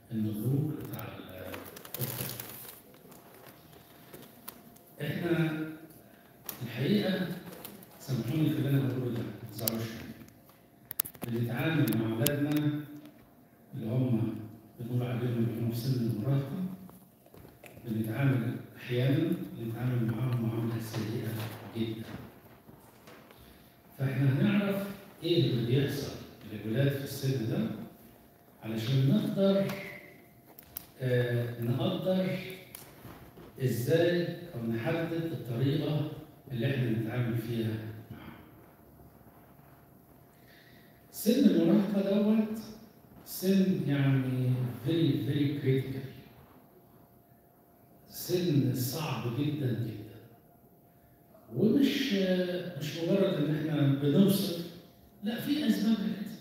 النضوج بتاع الطفل. احنا الحقيقه سامحوني في اللي انا بقوله ده ما تزعلوش مني. بنتعامل مع اولادنا اللي هم بنقول عليهم اللي هم في سن المراهقه بنتعامل احيانا بنتعامل معاهم معامله سيئه جدا. فاحنا هنعرف ايه اللي بيحصل للولاد في السن ده علشان نقدر آه نقدر ازاي او نحدد الطريقه اللي احنا نتعامل فيها معاهم. سن المراهقه دوت سن يعني فيري فيري كريتيكال سن صعب جدا جدا ومش مش مجرد ان احنا بنوصف لا في اسباب لكده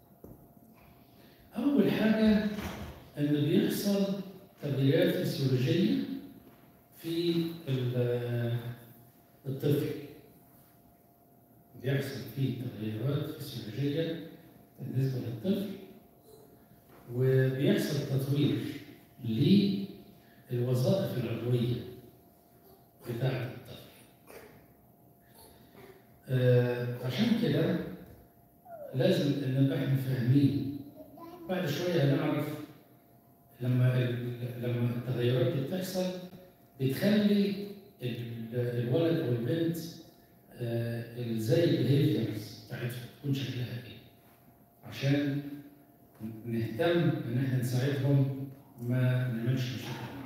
اول حاجه ان بيحصل تغييرات فسيولوجيه في الطفل بيحصل فيه تغيرات فسيولوجيه بالنسبه للطفل وبيحصل تطوير للوظائف العضويه بتاعه الطفل آه عشان كده لازم نبقى احنا فاهمين بعد شويه هنعرف لما لما التغيرات دي بتحصل بتخلي الولد او البنت آه زي البيهيفيرز بتاعتهم تكون شكلها ايه عشان نهتم ان احنا نساعدهم ما نعملش مشاكل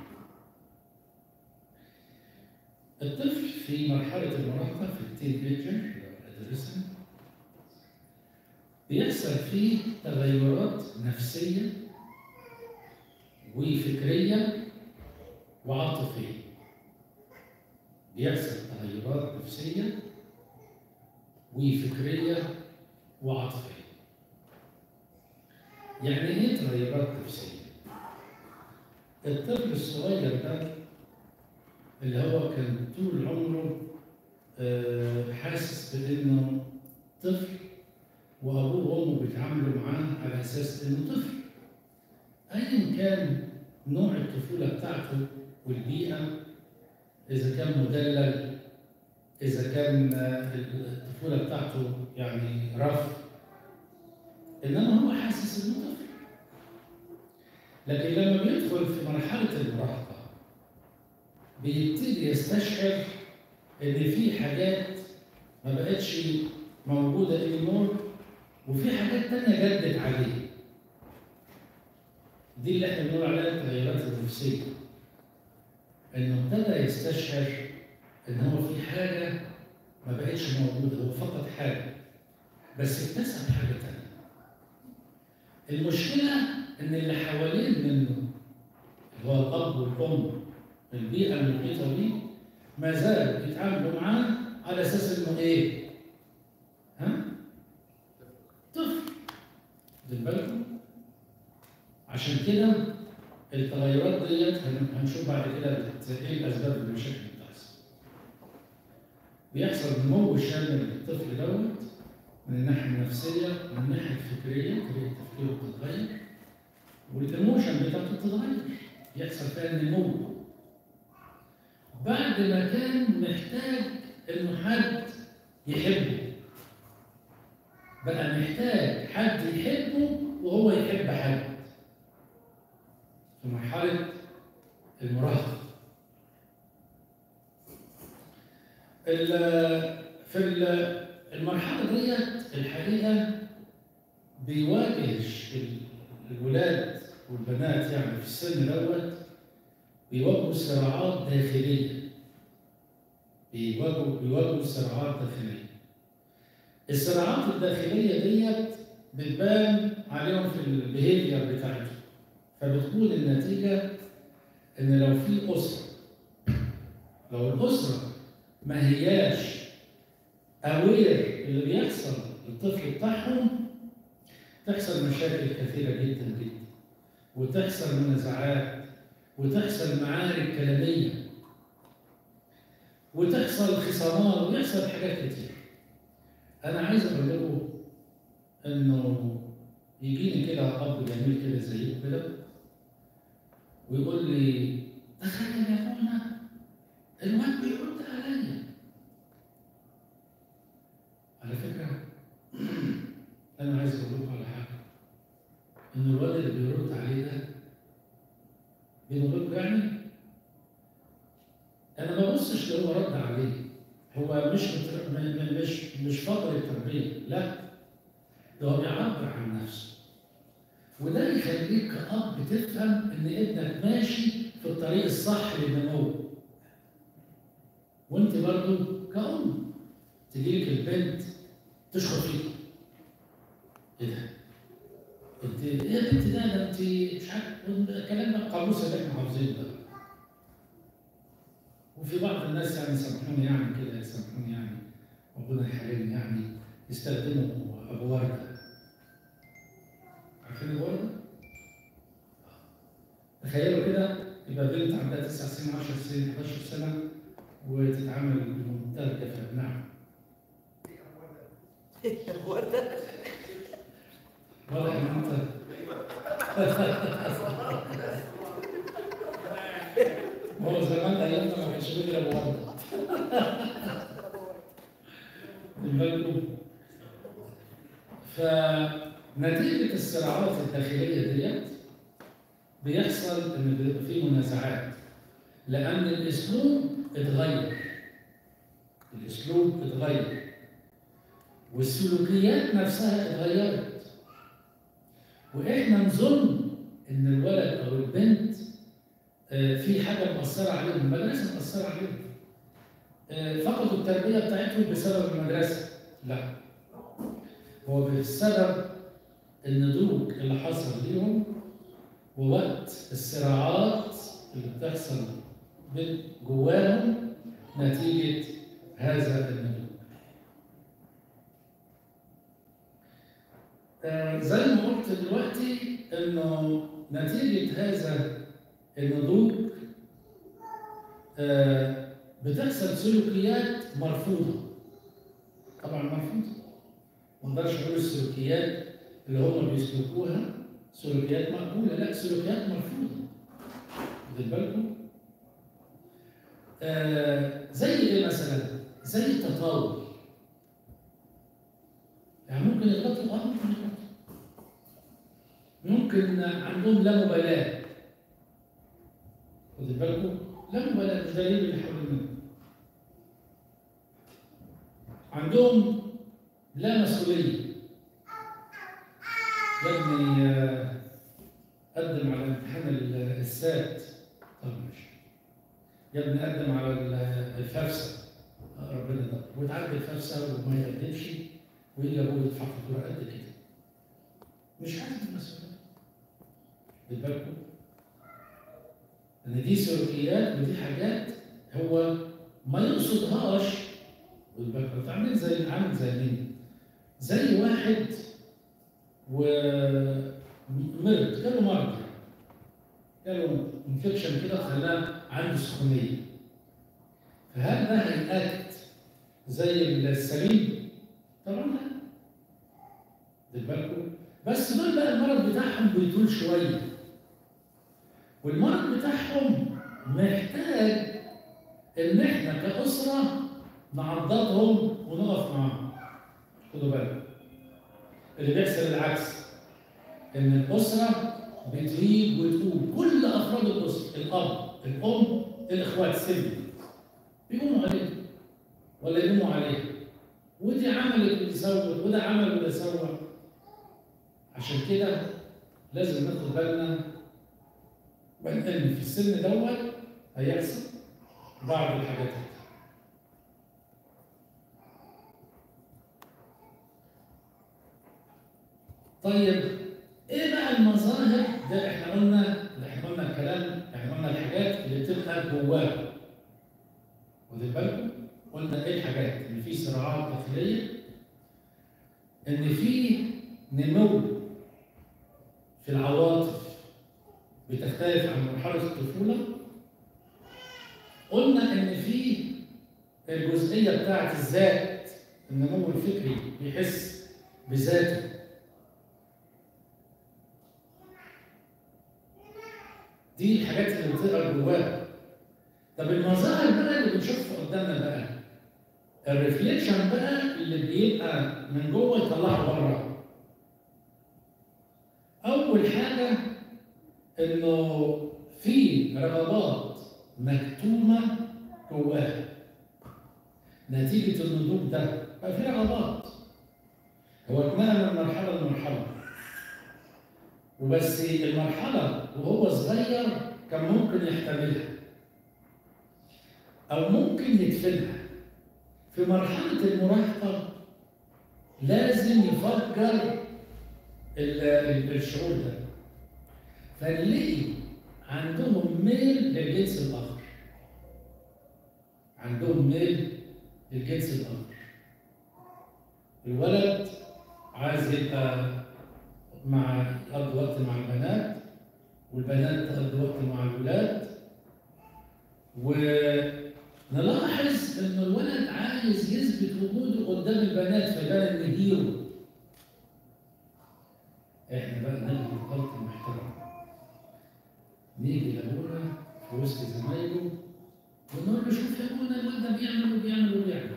الطفل في مرحلة المراهقة في التين ايجر الادolescent بيحصل فيه تغيرات نفسية وفكرية وعاطفية بيحصل تغيرات نفسية وفكرية وعاطفية يعني ايه تغيرات نفسية؟ الطفل الصغير ده اللي هو كان طول عمره حاسس بانه طفل وابوه وامه بيتعاملوا معاه على اساس انه طفل ايا كان نوع الطفوله بتاعته والبيئه اذا كان مدلل اذا كان الطفوله بتاعته يعني رف انما هو حاسس انه طفل لكن لما بيدخل في مرحله المراهقه بيبتدي يستشعر ان في حاجات ما بقتش موجوده anymore وفي حاجات تانية جدت عليه دي اللي احنا بنقول عليها التغيرات النفسيه انه ابتدى يستشعر ان هو في حاجه ما بقتش موجوده هو فقد حاجه بس اكتسب حاجه تانية المشكله ان اللي حوالين منه اللي هو الاب والام البيئه المحيطه بيه ما زالوا يتعاملوا معاه على اساس انه ايه؟ ها؟ طفل خد بالكم؟ عشان كده التغيرات ديت هنشوف بعد كده ايه الاسباب المشاكل اللي بتحصل. بيحصل نمو شامل للطفل دوت من الناحيه النفسيه من الناحيه الفكريه طريقه تفكيره بتتغير والايموشن بتاعته بتتغير يحصل فيها نمو بعد ما كان محتاج انه حد يحبه بقى محتاج حد يحبه وهو يحب حد في مرحلة المراهقة في المرحلة ديت الحقيقة بيواجه الولاد والبنات يعني في السن دوت بيواجهوا صراعات داخلية بيواجهوا بيواجهوا صراعات داخلية الصراعات الداخلية ديت بتبان عليهم في البيهيفير بتاعتهم فبتكون النتيجة إن لو في أسرة لو الأسرة ما هياش أوير اللي بيحصل للطفل بتاعهم تحصل مشاكل كثيرة جدا جدا وتحصل منازعات وتحصل معارك كلامية وتحصل خصامات ويحصل حاجات كتير أنا عايز أقول لكم إنه يجيني كده أب جميل كده زيكم كده ويقول لي تخيل يا اخوانا الواد بيرد عليا على فكره انا عايز اقول لكم على حاجه ان الواد اللي بيرد عليه ده بيني وبينكم يعني انا ما ببصش اللي هو رد عليه هو مش متر... م- م- مش مش فقر التربيه لا ده هو بيعبر عن نفسه وده يخليك كأب تفهم إن ابنك ماشي في الطريق الصح للنمو. وأنت برضو كأم تجيلك البنت تشخط فيك. إيه ده؟ أنت إيه يا بنت ده؟ ده أنت مش عارف الكلام ده القاموس اللي إحنا حافظينه ده. وفي بعض الناس يعني سامحوني يعني كده سامحوني يعني ربنا يحرمني يعني يستخدموا أبو وردة. عارفين الوردة؟ تخيلوا كده يبقى بنت عندها 9 سنين 10 سنين 11 سنة وتتعامل بمنتهى الجفاء نعم وردة واضح ان انت هو زمان ايامنا ما كانش بيضرب ورده خد بالكم فنتيجة الصراعات الداخلية ديت بيحصل إن بيبقى في منازعات لأن الأسلوب اتغير الأسلوب اتغير والسلوكيات نفسها اتغيرت وإحنا نظن إن الولد أو البنت آه، في حاجة مأثرة عليهم المدرسة مأثرة عليهم آه، فقدوا التربية بتاعتهم بسبب المدرسة لا هو بسبب النضوج اللي حصل ليهم ووقت الصراعات اللي بتحصل بين- جواهم نتيجة هذا النضوج. آه، زي ما قلت دلوقتي انه نتيجة هذا النضوج آه، بتحصل سلوكيات مرفوضة طبعا مرفوضة ما اقدرش اقول السلوكيات اللي هم بيسلكوها سلوكيات مقبولة لا سلوكيات مرفوضة واخد بالكم؟ آه زي ايه مثلا؟ زي التطاول يعني ممكن يغلطوا اه ممكن يغلطوا ممكن عندهم لا مبالاة واخد بالكم؟ لا مبالاة مش دليل اللي حوالين منهم عندهم لا مسؤولية يا ابني آه، قدم على امتحان ال- السات طب ماشي يا ابني قدم على ال- الفرسة آه، ربنا ده وتعدي الفرسة وما يقدمش ويجي ابوه يدفع فاتورة قد كده مش عارف المسؤولية خد بالكم ان دي سلوكيات ودي حاجات هو ما يقصدهاش خد بالكم انتوا عاملين زي عامل زي مين؟ زي واحد ومرض جاله مرض جاله انفكشن كده خلاه عنده سخونيه فهل ده هيأكت زي السليم؟ طبعا لا خد بالكم بس دول بقى المرض بتاعهم بيطول شويه والمرض بتاعهم محتاج ان احنا كاسره نعضدهم ونقف معاهم خدوا بالكم اللي بيحصل العكس ان الاسره بتغيب وتقوم كل افراد الاسره الاب الام الاخوات سلم بيقوموا عليه ولا يقوموا عليه ودي عملت ودي سوت وده عمل وده سوى عشان كده لازم ناخد بالنا من ان في السن دوت هيحصل بعض الحاجات دي. طيب ايه بقى المظاهر ده احنا قلنا احنا قلنا الكلام احنا قلنا الحاجات اللي بتبقى جواه واخد بالكم قلنا ايه الحاجات ان في صراعات داخليه ان في نمو في العواطف بتختلف عن مرحله الطفوله قلنا ان في الجزئيه بتاعه الذات النمو الفكري بيحس بذاته دي الحاجات اللي بتقرا جواها طب المظاهر بقى اللي بنشوفها قدامنا بقى الريفليكشن بقى اللي بيبقى من جوه يطلعه بره اول حاجه انه في رغبات مكتومه جواها نتيجه النضوج ده بقى في رغبات هو اتنقل من مرحله لمرحله وبس المرحله وهو صغير كان ممكن يحتملها او ممكن يدفنها في مرحله المراهقه لازم يفكر الشعور ده فنلاقي عندهم ميل للجنس الاخر عندهم ميل للجنس الاخر الولد عايز يبقى مع يقضي وقت مع البنات والبنات تقضي وقت مع الولاد ونلاحظ ان الولد عايز يثبت وجوده قدام البنات فيبان ان هيرو احنا بقى نلغي الغلط المحترم نيجي لابونا في وسط زمايله ونقول له شوف يا ابونا الواد ده بيعمل وبيعمل وبيعمل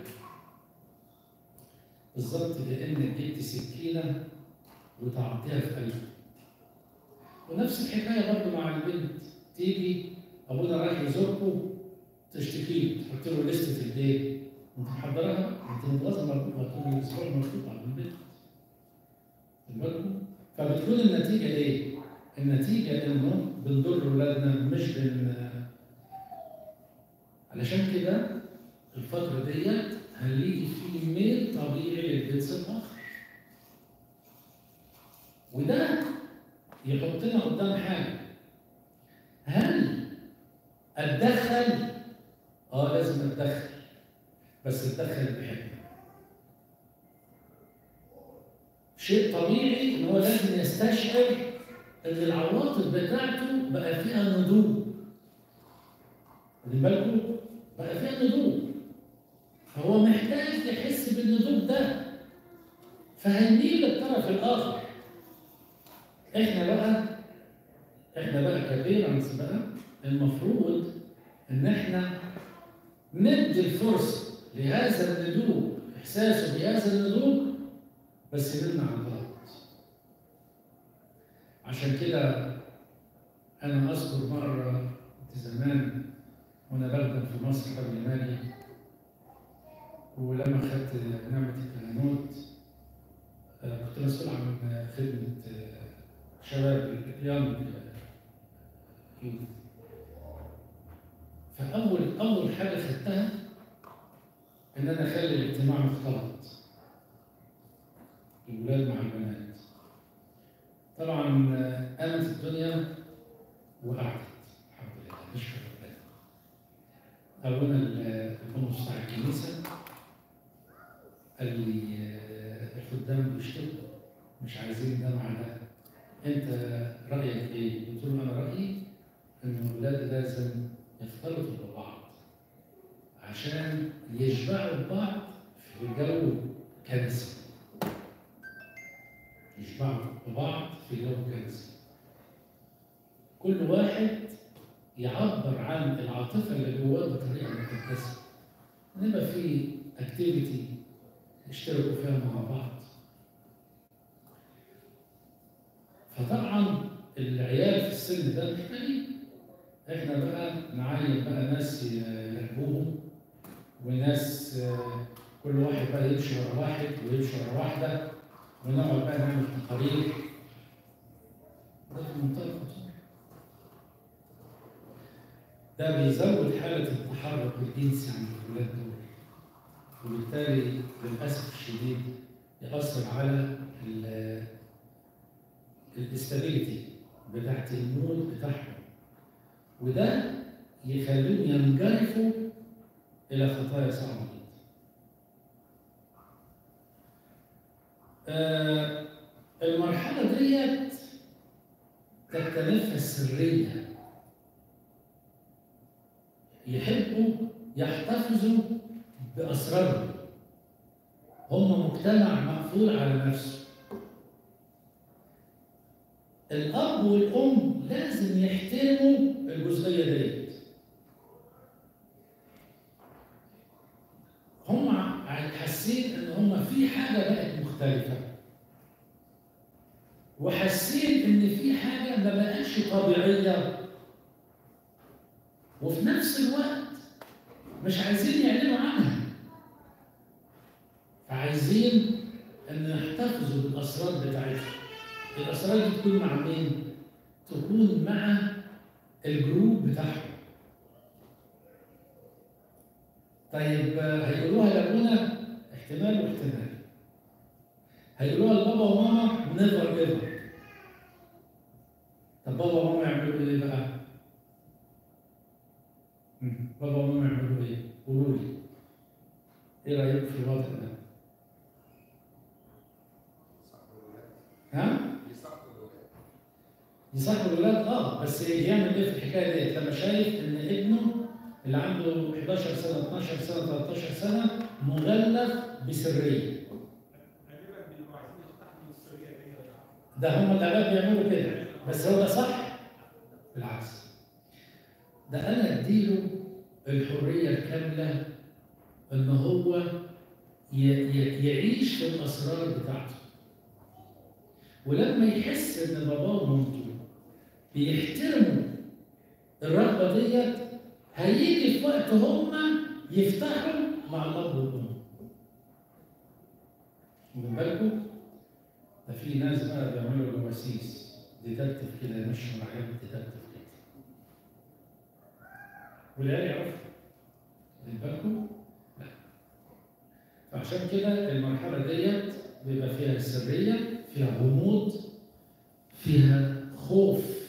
بالظبط كانك جبت سكينه وتعطيها في قلبه ونفس الحكايه برضه مع البنت تيجي ابونا رايح يزوركم تشتكي له تحط له لسته الايه؟ انت محضرها انت متغاظه مربوطه طول الاسبوع مربوطه على البنت بالكم فبتكون النتيجه ايه؟ النتيجه انه بنضر اولادنا مش بن علشان كده الفتره ديت هنلاقي في ميل طبيعي للجنس الاخر وده يحطنا قدام حاجه هل اتدخل؟ اه لازم اتدخل بس اتدخل بحكمه شيء طبيعي ان هو لازم يستشعر ان العواطف بتاعته بقى فيها نضوج خدي بالكم بقى فيها نضوج فهو محتاج يحس بالنضوج ده فهنميل للطرف الاخر احنا بقى احنا بقى كبيرنس بقى المفروض ان احنا ندي الفرصه لهذا النضوج احساسه بهذا النضوج بس نمنع الغلط عشان كده انا اذكر مره كنت زمان وانا بخدم في مصر قبل مالي ولما خدت نعمه الكهنوت كنت مسؤول عن خدمه شباب اليونج فاول اول حاجه خدتها ان انا اخلي الاجتماع مختلط الولاد مع البنات طبعا قامت الدنيا وقعدت الحمد لله نشكر ربنا اولا البونص بتاع الكنيسه قال لي الخدام بيشتكوا مش عايزين ده مع ده انت رايك ايه؟ قلت له انا رايي ان الولاد لازم يختلطوا ببعض عشان يشبعوا ببعض في جو كنسي يشبعوا ببعض في جو كنسي كل واحد يعبر عن العاطفة اللي جواه بطريقة مقدسة نبقى في اكتيفيتي يشتركوا فيها مع بعض فطبعا العيال في السن ده محتاجين احنا بقى نعين بقى ناس يراقبوهم وناس كل واحد بقى يمشي ورا واحد ويمشي ورا واحده ونقعد بقى نعمل تقارير ده في منتهى الخطوره ده بيزود حاله التحرك الجنسي عند الولاد دول وبالتالي للاسف الشديد ياثر على الاستابيليتي بتاعت المود بتاعهم وده يخليهم ينجرفوا الى خطايا صعبه جدا. آه المرحله ديت تكتنفها السريه يحبوا يحتفظوا باسرارهم هم مجتمع مقفول على نفسه الاب والام لازم يحترموا في حاجه بقت مختلفه وحاسين ان في حاجه ما بقتش طبيعيه وفي نفس الوقت مش عايزين يعلنوا عنها فعايزين ان يحتفظوا بالاسرار بتاعتهم الاسرار دي تكون مع مين تكون مع الجروب بتاعهم طيب آه، هيقولوها لابونا احتمال واحتمال هيقولوها لبابا وماما نيفر ايفر طب بابا وماما يعملوا ايه بقى؟ مم. بابا وماما يعملوا ايه؟ قولوا لي ايه رايك في الوضع ده؟ ها؟ يصاحب الولاد اه بس يعمل ايه في الحكايه ديت لما شايف ان ابنه اللي عنده 11 سنه 12 سنه 13 سنه مغلف بسريه ده هم الاباء بيعملوا كده بس هو ده صح بالعكس ده انا اديله الحريه الكامله ان هو ي- ي- يعيش في الاسرار بتاعته ولما يحس ان باباه ومامته بيحترموا الرغبه ديت هيجي في وقت هما يفتحوا مع الاب والام واخد بالكم ده في ناس بقى بيعملوا جواسيس ديتكتيف كده يمشوا مع عيال ديتكتيف كده والعيال يعرفوا واخد بالكم؟ لا فعشان كده المرحله ديت بيبقى فيها سريه فيها غموض فيها خوف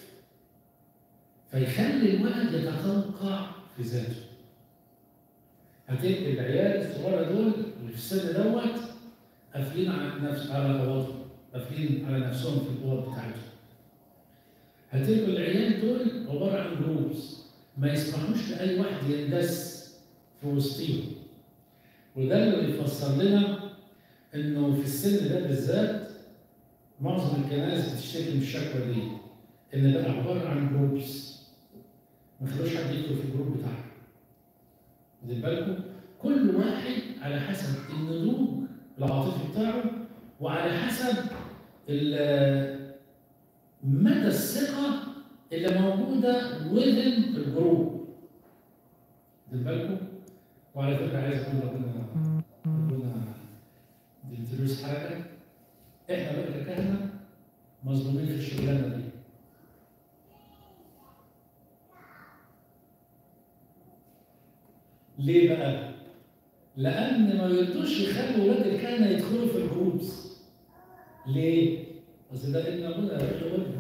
فيخلي الولد يتقوقع في ذاته هتبقى العيال الصغيره دول اللي في السن دوت قافلين على نفس على اوضهم قافلين على نفسهم في الاوض بتاعتهم هتبقى العيال دول عباره عن جروبس ما يسمحوش لاي واحد يندس في وسطهم وده اللي بيفسر لنا انه في السن ده بالذات معظم الكنائس بتشتكي من الشكوى دي ان بقى عباره عن جروبس ما خلوش حد يدخل في الجروب بتاعه واخد بالكم كل واحد على حسب النضوج العاطفي بتاعه وعلى حسب ال- مدى الثقه اللي موجوده within الجروب واخد بالكم وعلى فكره عايز اقول ربنا ربنا بنتروس حاجه احنا بقى ككهنه مظلومين في الشغلانه دي ليه بقى؟ لأن ما يرضوش يخلوا ولاد الكهنة يدخلوا في الجروبس. ليه؟ أصل ده ابن أبونا هيروح يقولهم.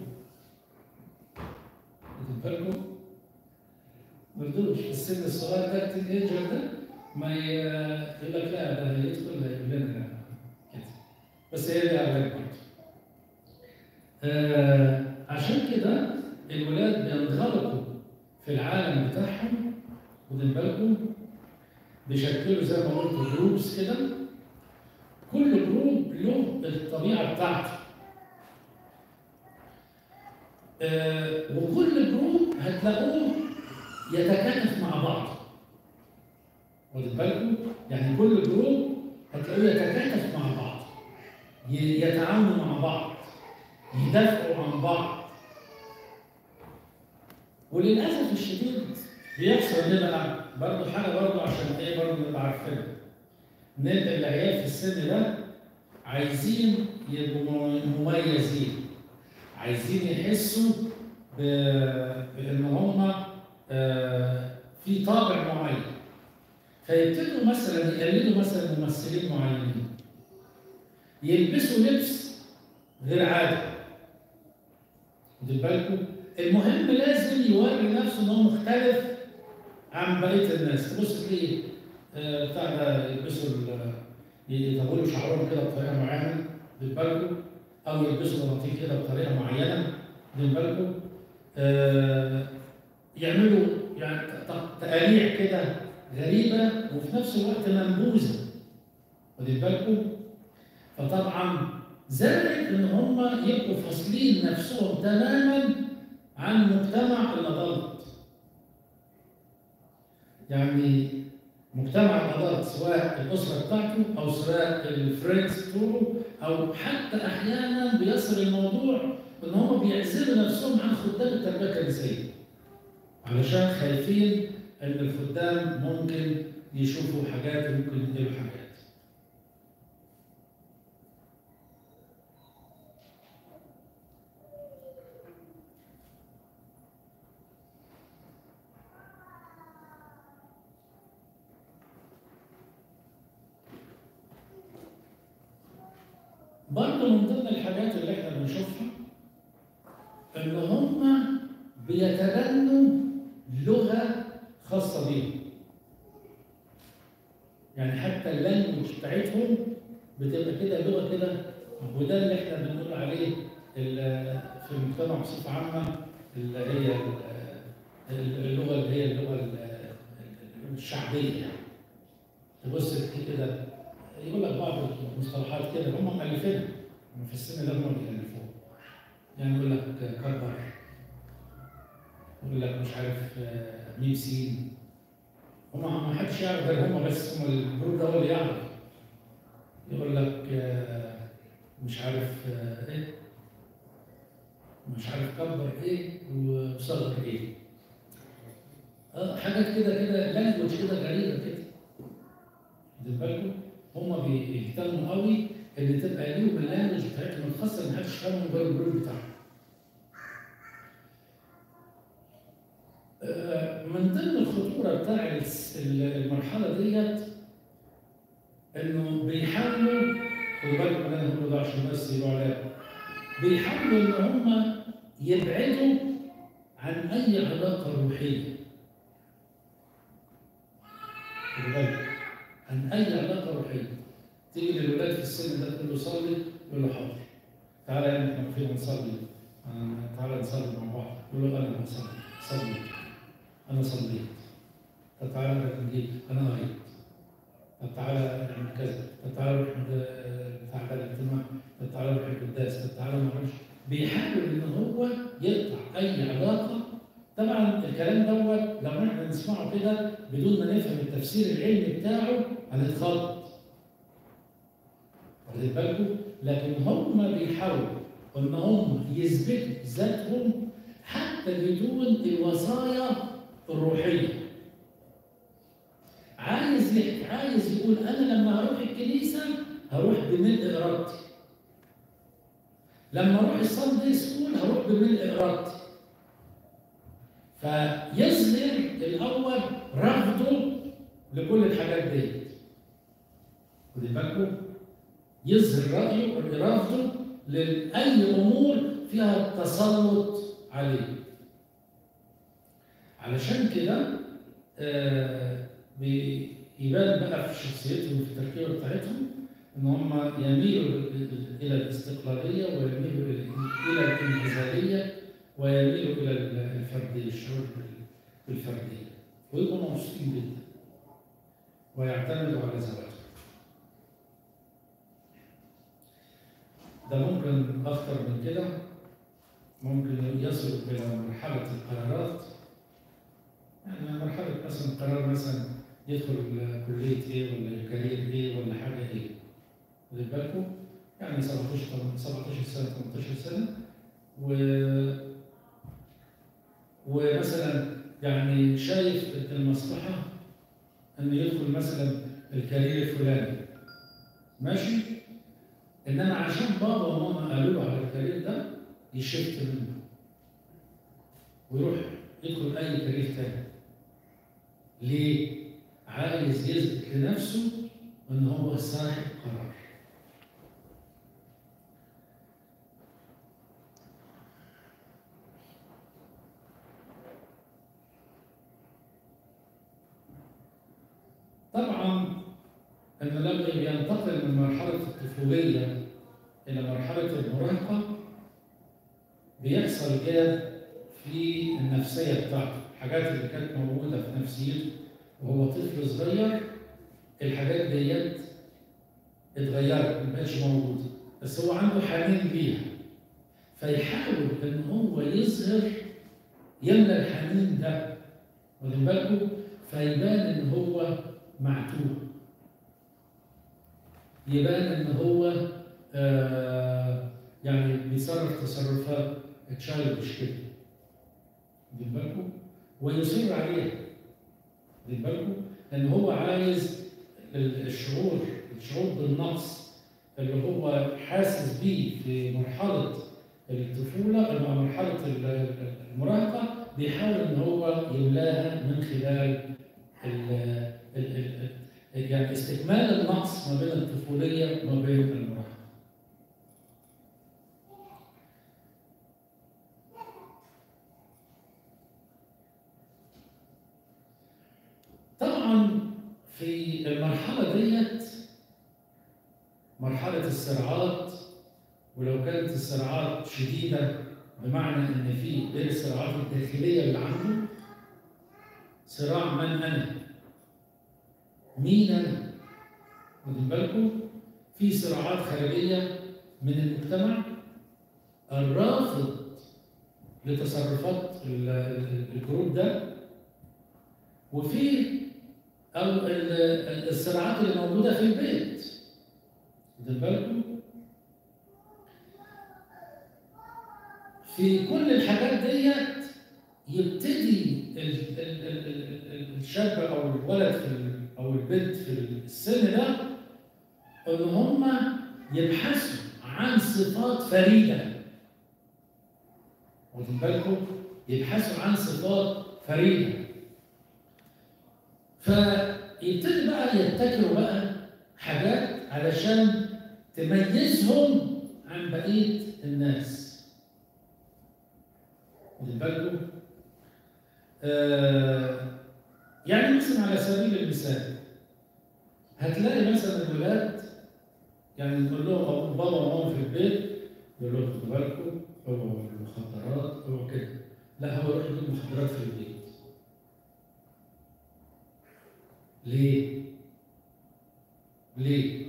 واخد بالكم؟ ما يرضوش في السن الصغير ده التين ايجر ده ما ي- يقول لك لا ده هيدخل هيقول لنا كده. بس هي دي علاج برضه. آه عشان كده الولاد بينغلقوا في العالم بتاعهم واخدين بالكم بيشكلوا زي ما قلت جروبس كده كل جروب له الطبيعه بتاعته آه وكل جروب هتلاقوه يتكاتف مع بعض واخد بالكم يعني كل جروب هتلاقوه يتكاتف مع بعض ي- يتعاونوا مع بعض يدافعوا عن بعض وللاسف الشديد بيحصل لنا بقى برضه حاجه برضه عشان ايه برضه نبقى عارفينها ان انت العيال في السن ده عايزين يبقوا مم- مميزين عايزين يحسوا ب- بان هم آه، في طابع معين فيبتدوا مثلا يقلدوا مثلا ممثلين معينين يلبسوا لبس غير عادي واخد بالكم المهم لازم يوري نفسه ان هو مختلف عن بقيه الناس تبص تلاقيه آه، بتاع ده يلبسوا ال- يطولوا شعرهم كده بطريقه معينه واخد بالكم او يلبسوا بناطيل كده بطريقه معينه واخد بالكم آه، يعملوا يعني ت- تقاليع كده غريبه وفي نفس الوقت منبوذه واخد بالكم فطبعا زائد ان هم يبقوا فاصلين نفسهم تماما عن مجتمع اللي غلط يعني مجتمع الادلت سواء الاسره بتاعته او سواء الفريندز بتوعه او حتى احيانا بيصل الموضوع ان هم بيعزلوا نفسهم عن خدام التربيه الكنسيه علشان خايفين ان الخدام ممكن يشوفوا حاجات وممكن ينقلوا حاجات برضه من ضمن الحاجات اللي احنا بنشوفها ان هم بيتبنوا لغه خاصه بيهم. يعني حتى اللانجوج بتاعتهم بتبقى كده لغه كده وده اللي احنا بنقول عليه ال- في المجتمع بصفه عامه اللي هي ال- اللغه اللي هي اللغه ال- الشعبيه يعني. تبص كده يقول لك بعض المصطلحات كده هم مؤلفينها هم في السن ده هم اللي الفوها يعني يقول لك كبر يقول لك مش عارف آه، ميم سين هم ما حدش يعرف غير هم بس هم الجروب ده هو اللي يعرف يقول لك آه، مش عارف آه، ايه مش عارف كبر ايه وصغر ايه اه حاجات كده كده لانجوج كده غريبه كده واخدين بالكم هم بيهتموا قوي ان تبقى ليهم اللانجوج بتاعتهم الخاصه ما حدش يفهمهم غير الجروب بتاعهم آه، من ضمن الخطوره بتاع الس- المرحله ديت انه بيحاولوا خدوا بالكم من اللي انا بقوله ده عشان بس يبقوا عليا بيحاولوا ان هم يبعدوا عن اي علاقه روحيه خدوا بالكم عن اي علاقه روحيه تيجي للولاد في السن ده تقول له صلي يقول له حاضر تعالى يا ابني احنا فين نصلي آه، تعالى نصلي مع بعض يقول له انا بصلي صلي انا صليت طب تعالى نقرا الانجيل انا قريت طب تعالى نعمل كذا طب تعالى نروح عند- بتاع ده الاجتماع طب تعالى نروح القداس طب تعالى ما اعرفش بيحاول ان هو يقطع اي علاقه طبعا الكلام دوت لو احنا نسمعه كده بدون ما نفهم التفسير العلمي بتاعه هنتخض واخدين بالكم لكن هم بيحاولوا ان هم يثبتوا ذاتهم حتى بدون الوصايا الروحيه عايز يحكي عايز يقول انا لما هروح الكنيسه هروح بملء ارادتي لما اروح الساندي سكول هروح بملء ارادتي فيظهر الاول رفضه لكل الحاجات دي خدي بالكم يظهر رايه رفضه لاي امور فيها التسلط عليه علشان كده آه بيبان بقى في شخصيتهم في التركيبه بتاعتهم ان هم يميلوا الى الاستقلاليه ويميلوا الى الانعزاليه ويميلوا الى الفرديه الشعور بالفرديه ويبقوا مبسوطين جدا ويعتمدوا على ذواتهم ده ممكن اكتر من كده ممكن يصل الى مرحله القرارات يعني مرحله مثلا قرار مثلا يدخل كليه ايه ولا كارير ايه ولا حاجه ايه واخد بالكم يعني 17 17 سنه 18 سنه و ومثلا يعني شايف المصلحه انه يدخل مثلا الكارير الفلاني ماشي انما عشان بابا وماما قالوا له على الكارير ده يشفت منه ويروح يدخل اي كارير تاني ليه؟ عايز يثبت لنفسه ان هو صاحب قرار طبعا ان لما بينتقل من مرحله الطفوليه الى مرحله المراهقه بيحصل جاب في النفسيه بتاعته الحاجات اللي كانت موجوده في نفسيته وهو طفل صغير الحاجات ديت اتغيرت ما بقتش موجوده بس هو عنده حنين ليها فيحاول ان هو يظهر يملى الحنين ده واخد بالكم فيبان ان هو معتوه يبان ان هو آه يعني بيتصرف تصرفات تشايلدش كده واخدين بالكم ويصر عليها واخدين بالكم لان هو عايز ال- الشعور الشعور بالنقص اللي هو حاسس بيه في مرحله الطفوله أو مرحله ال- ال- المراهقه بيحاول ان هو يملاها من خلال ال ال ال ال يعني استكمال النقص ما بين الطفوليه وما بين المراهقه. طبعا في المرحله ديت مرحله الصراعات ولو كانت الصراعات شديده بمعنى ان في غير الصراعات الداخليه اللي عنده صراع من انا مين انا واخدين بالكم في صراعات خارجيه من المجتمع الرافض لتصرفات ال- ال- الجروب ده وفي او ال- ال- الصراعات اللي موجوده في البيت واخدين بالكم في كل الحاجات ديت يبتدي ال- ال- ال- ال- ال- الشاب او الولد في ال- او البنت في السن ده ان هم يبحثوا عن صفات فريده واخدين بالكم يبحثوا عن صفات فريده فيبتدي بقى يبتكروا بقى حاجات علشان تميزهم عن بقيه الناس واخدين بالكم آه يعني مثلا على سبيل المثال هتلاقي مثلا الولاد يعني نقول لهم أبو- بابا وماما في البيت يقول لهم خدوا بالكم هو المخدرات هو كده لا هو يروح يجيب مخدرات في البيت ليه؟ ليه؟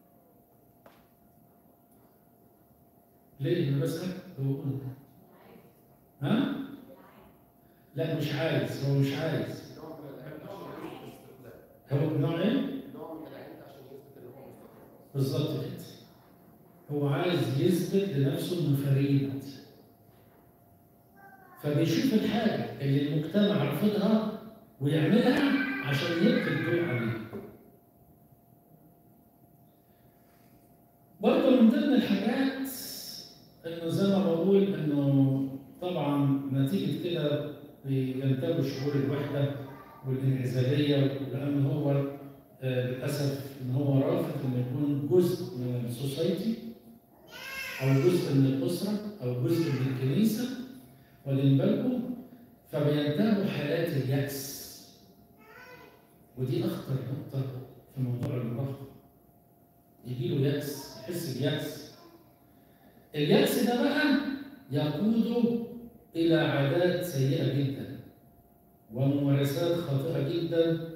ليه؟ انا بسأل هو ها؟ لا مش عايز هو مش عايز نوع من العند عشان يثبت استقلال هو نوع ايه؟ نوع من العند عشان يثبت ان هو مستقل بالظبط كده هو عايز يثبت لنفسه انه فريد فبيشوف الحاجه اللي المجتمع رافضها ويعملها عشان يلقي الضوء عليها برضه من ضمن الحاجات انه زي ما بقول انه طبعا نتيجه كده بينتابوا شعور الوحده والانعزاليه لان هو آه، للاسف ان هو رافض انه يكون جزء من السوسايتي او جزء من الاسره او جزء من الكنيسه واخدين بالكم فبينتابوا حالات اليأس ودي اخطر نقطه في موضوع المراهقه يجي له يأس يحس بيأس اليأس ده بقى يقوده إلى عادات سيئة جدا وممارسات خاطئة جدا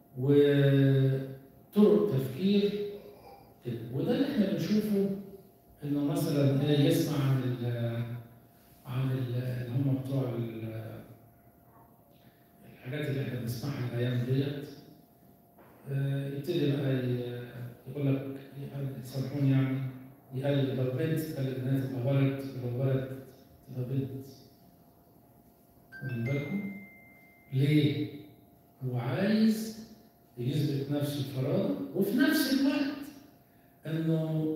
وطرق تفكير كده وده اللي احنا بنشوفه انه مثلا إيه يسمع عن ال عن ال- اللي هم بتوع ال- الحاجات اللي احنا بنسمعها الايام ديت آه، يبتدي بقى ي- يقول لك يسامحوني يعني يقلد لو بنت تقلد انها تبقى ولد ولو ولد تبقى بنت واخدين بالكم؟ ليه؟ هو عايز يثبت نفسه الفراغ وفي نفس الوقت انه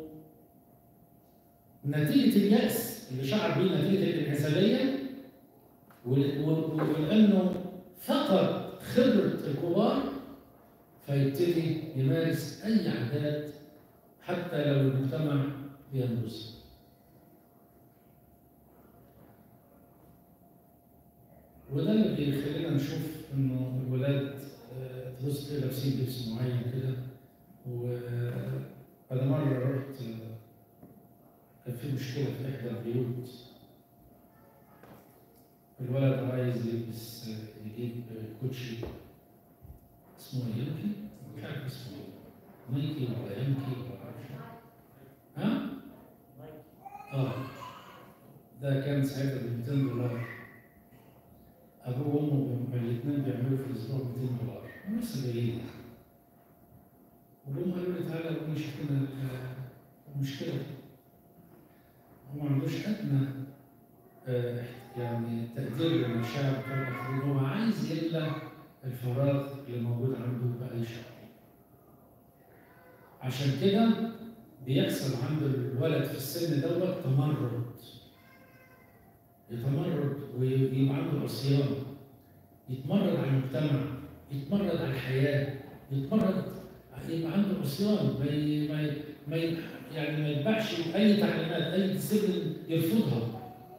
نتيجة اليأس اللي شعر بيه نتيجة الانعزالية ول- و- ولأنه فقد خبرة الكبار فيبتدي يمارس أي عادات حتى لو المجتمع بينبذ وده اللي بيخلينا نشوف انه الولاد آه، تبص كده لابسين لبس معين كده وأنا مرة رحت آه، كان في مشكلة في إحدى البيوت الولد عايز يلبس آه، يجيب آه، كوتشي اسمه يمكي مش عارف اسمه ايه نايكي ولا يمكي ولا معرفش ها؟ اه ده كان ساعتها ب 200 دولار ابوه وامه الاثنين بيعملوا في الاسبوع 200 دولار لسه جايين وجم قالوا لي تعالى قوم شوف لنا ال- المشكله دي هو ما عندوش ادنى آه، يعني تقدير للمشاعر بتاع الاخرين هو عايز يملى الفراغ اللي موجود عنده باي شكل عشان كده بيحصل عند الولد في السن دوت تمرد يتمرد ويبقى عنده عصيان يتمرد على المجتمع يتمرد على الحياه يتمرد يبقى عنده عصيان ما ي- ما ي- ما ي- يعني ما يتبعش اي تعليمات اي ديسيبلين يرفضها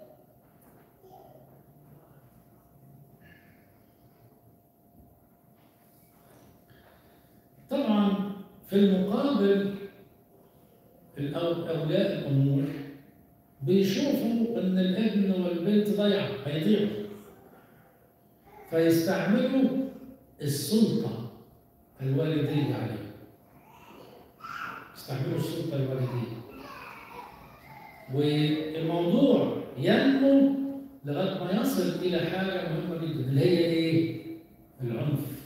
طبعا في المقابل الأو- اولياء الامور بيشوفوا ان الابن والبنت ضيعوا هيضيعوا فيستعملوا السلطه الوالديه عليهم يستعملوا السلطه الوالديه والموضوع ينمو لغايه ما يصل الى حاجه مهمه جدا اللي هي ايه؟ العنف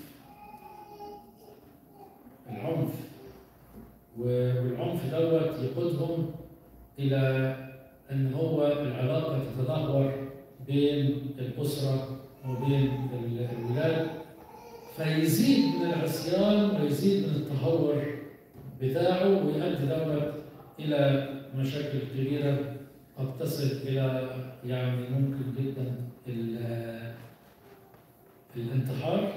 العنف و- والعنف دوت يقودهم الى ان هو العلاقه تتدهور بين الاسره وبين ال- الولاد فيزيد من العصيان ويزيد من التهور بتاعه ويؤدي دوت الى مشاكل كبيره قد تصل الى يعني ممكن جدا ال- الانتحار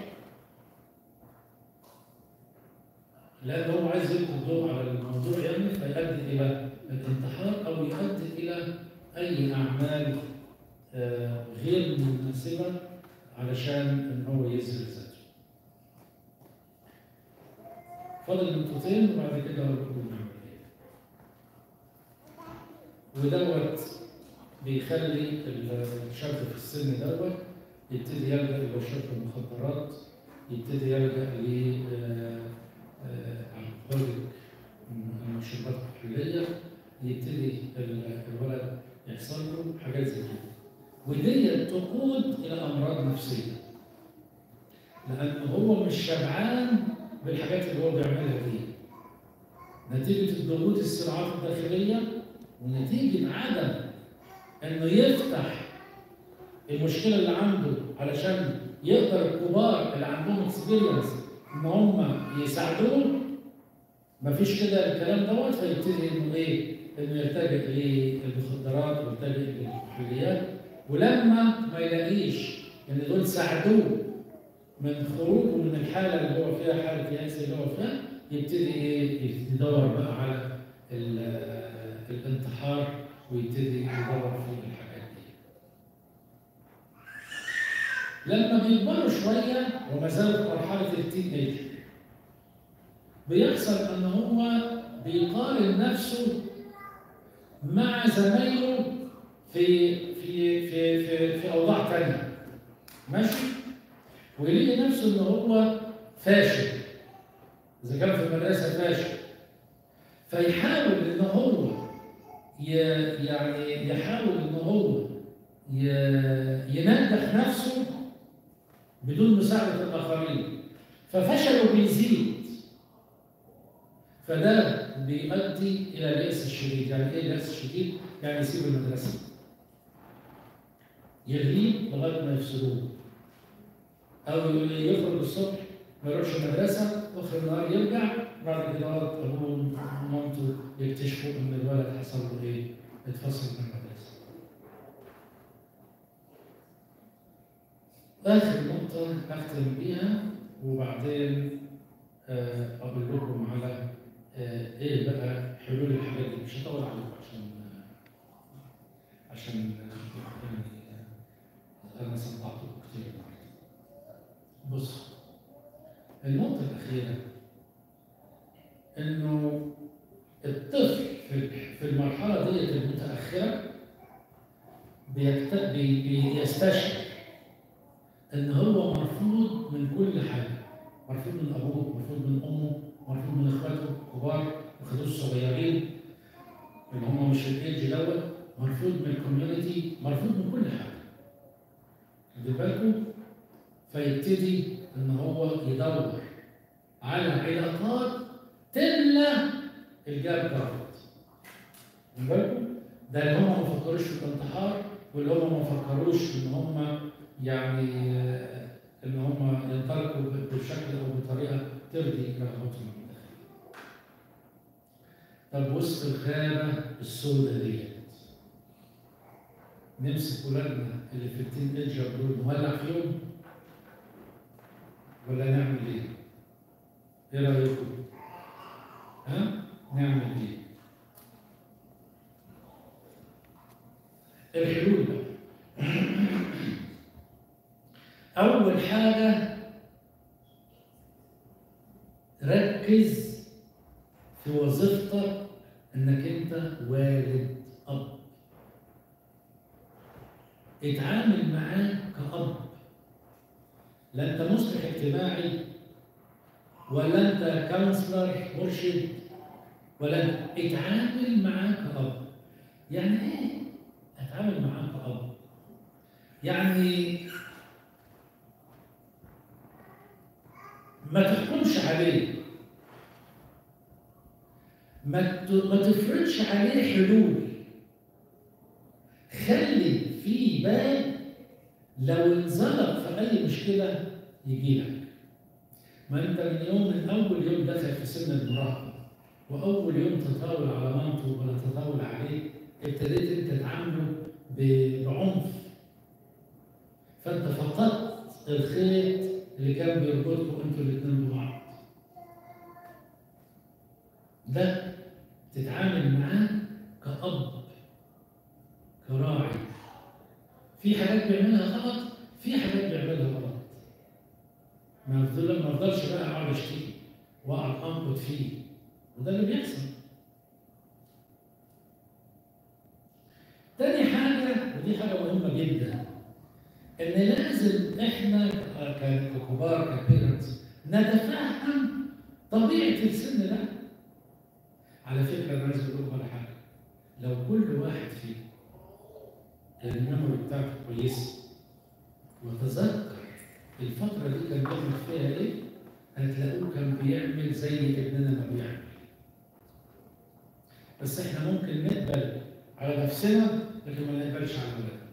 لأن هو عايز يلقي الضوء على الموضوع يعني فيؤدي إلى الانتحار أو يؤدي إلى أي أعمال آه، غير مناسبة علشان إن هو يزرع ذاته. فاضل نقطتين وبعد كده أقول لكم نعمل إيه. ودوت بيخلي الشاب في السن دوت يبتدي يلجأ إلى شرب المخدرات يبتدي يلجأ ل الكحوليك المشروبات الكحولية يبتدي ال- الولد يحصل له حاجات زي كده ودي تقود إلى أمراض نفسية لأن هو مش شبعان بالحاجات اللي هو بيعملها دي نتيجة الضغوط الصراعات الداخلية ونتيجة عدم إنه يفتح المشكلة اللي عنده علشان يقدر الكبار اللي عندهم اكسبيرينس ان هم يساعدوه مفيش كده الكلام دوت فيبتدي انه ايه؟ انه يلتجئ للمخدرات ويلتجئ للكحوليات ولما ما يلاقيش ان دول ساعدوه من خروجه من الحاله اللي هو فيها حاله يأس اللي هو فيها يبتدي ايه؟ يدور بقى على ال- الانتحار ويبتدي يدور في الحاجات دي. لما بيكبروا شويه وما زالوا في مرحله التين ايج بيحصل ان هو بيقارن نفسه مع زمايله في في في في, في اوضاع تانية ماشي ويلاقي نفسه ان هو فاشل اذا كان في المدرسه فاشل فيحاول ان هو ي- يعني يحاول ان هو ي- ينجح نفسه بدون مساعدة الآخرين ففشله بيزيد فده بيؤدي إلى اليأس الشديد يعني إيه اليأس الشديد؟ يعني يسيب المدرسة يغيب لغاية ما يفصلوه أو يخرج الصبح ما يروحش المدرسة آخر النهار يرجع بعد كده أبوه ومامته يكتشفوا إن الولد حصل له إيه؟ اتفصل من المدرسة آخر نقطة أختم بيها وبعدين آه، أقول لكم على آه، إيه بقى حلول الحاجات دي مش هطول عليكم عشان آه، عشان آه، يعني آه، أنا صدعتكم كتير النهاردة. بص النقطة الأخيرة إنه الطفل في في المرحلة ديت المتأخرة بيكت... بي... بيستشعر ان هو مرفوض من كل حاجه مرفوض من ابوه مرفوض من امه مرفوض من اخواته الكبار واخواته الصغيرين اللي هم مش في الايدج دوت مرفوض من الكوميونتي مرفوض من كل حاجه خدوا بالكم فيبتدي ان هو يدور على علاقات تملى الجاب دوت واخد بالكم؟ ده اللي هم ما فكروش في الانتحار واللي هم ما فكروش ان هم يعني آه، ان هم ينطلقوا ب- بشكل او بطريقه ترضي رغبتهم الداخليه. طب وسط الغابه السوداء ديت نمسك ولادنا اللي في التين ايجر دول نولع فيهم ولا نعمل ايه؟ ايه رايكم؟ ها؟ نعمل ايه؟ الحلول بقى أول حاجة ركز في وظيفتك إنك أنت والد أب اتعامل معاه كأب لا أنت مصلح اجتماعي ولا أنت كونسلر مرشد ولا أنت اتعامل معاه كأب يعني إيه اتعامل معاه كأب يعني ما تحكمش عليه ما ت- ما تفرضش عليه حلول خلي في بال لو انزلق في اي مشكله يجي لك ما انت من يوم من اول يوم دخل في سن المراهقه واول يوم تطاول على مامته ولا تطاول عليه ابتديت انت تعامله ب- بعنف فانت فقدت الخيط اللي كان بيربطكم انتوا الاثنين ببعض ده تتعامل معاه كأب كراعي في حاجات بيعملها غلط في حاجات بيعملها غلط ما افضل ما افضلش بقى اقعد اشتكي واقعد انقد فيه وده اللي بيحصل تاني حاجة ودي حاجة مهمة جدا إن لازم إحنا ك- ككبار كبيرنتس نتفهم طبيعة السن ده. على فكرة أنا عايز أقول لكم على حاجة لو كل واحد فيكم كان الميموري بتاعته كويسة وتذكر الفترة دي كان بيعمل فيها إيه هتلاقوه كان بيعمل زي ابننا ما بيعمل. بس إحنا ممكن نقبل على نفسنا لكن ما نقبلش على ولادنا.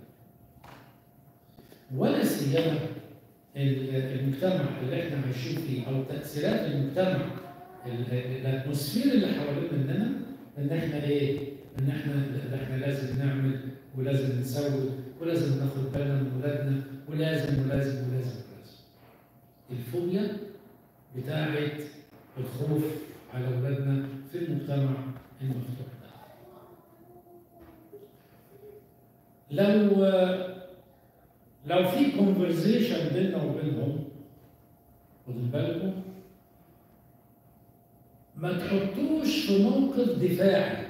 ولا سيما ال- المجتمع اللي احنا عايشين فيه او تاثيرات المجتمع ال- ال- الاتموسفير اللي حوالين مننا ان احنا ايه؟ ان احنا ان احنا لازم نعمل ولازم نسوي ولازم ناخد بالنا من ولادنا ولازم ولازم ولازم ولازم. الفوبيا بتاعت الخوف على ولادنا في المجتمع المفتوح ده. لو لو في كونفرزيشن بيننا وبينهم خدوا بالكم ما تحطوش في موقف دفاعي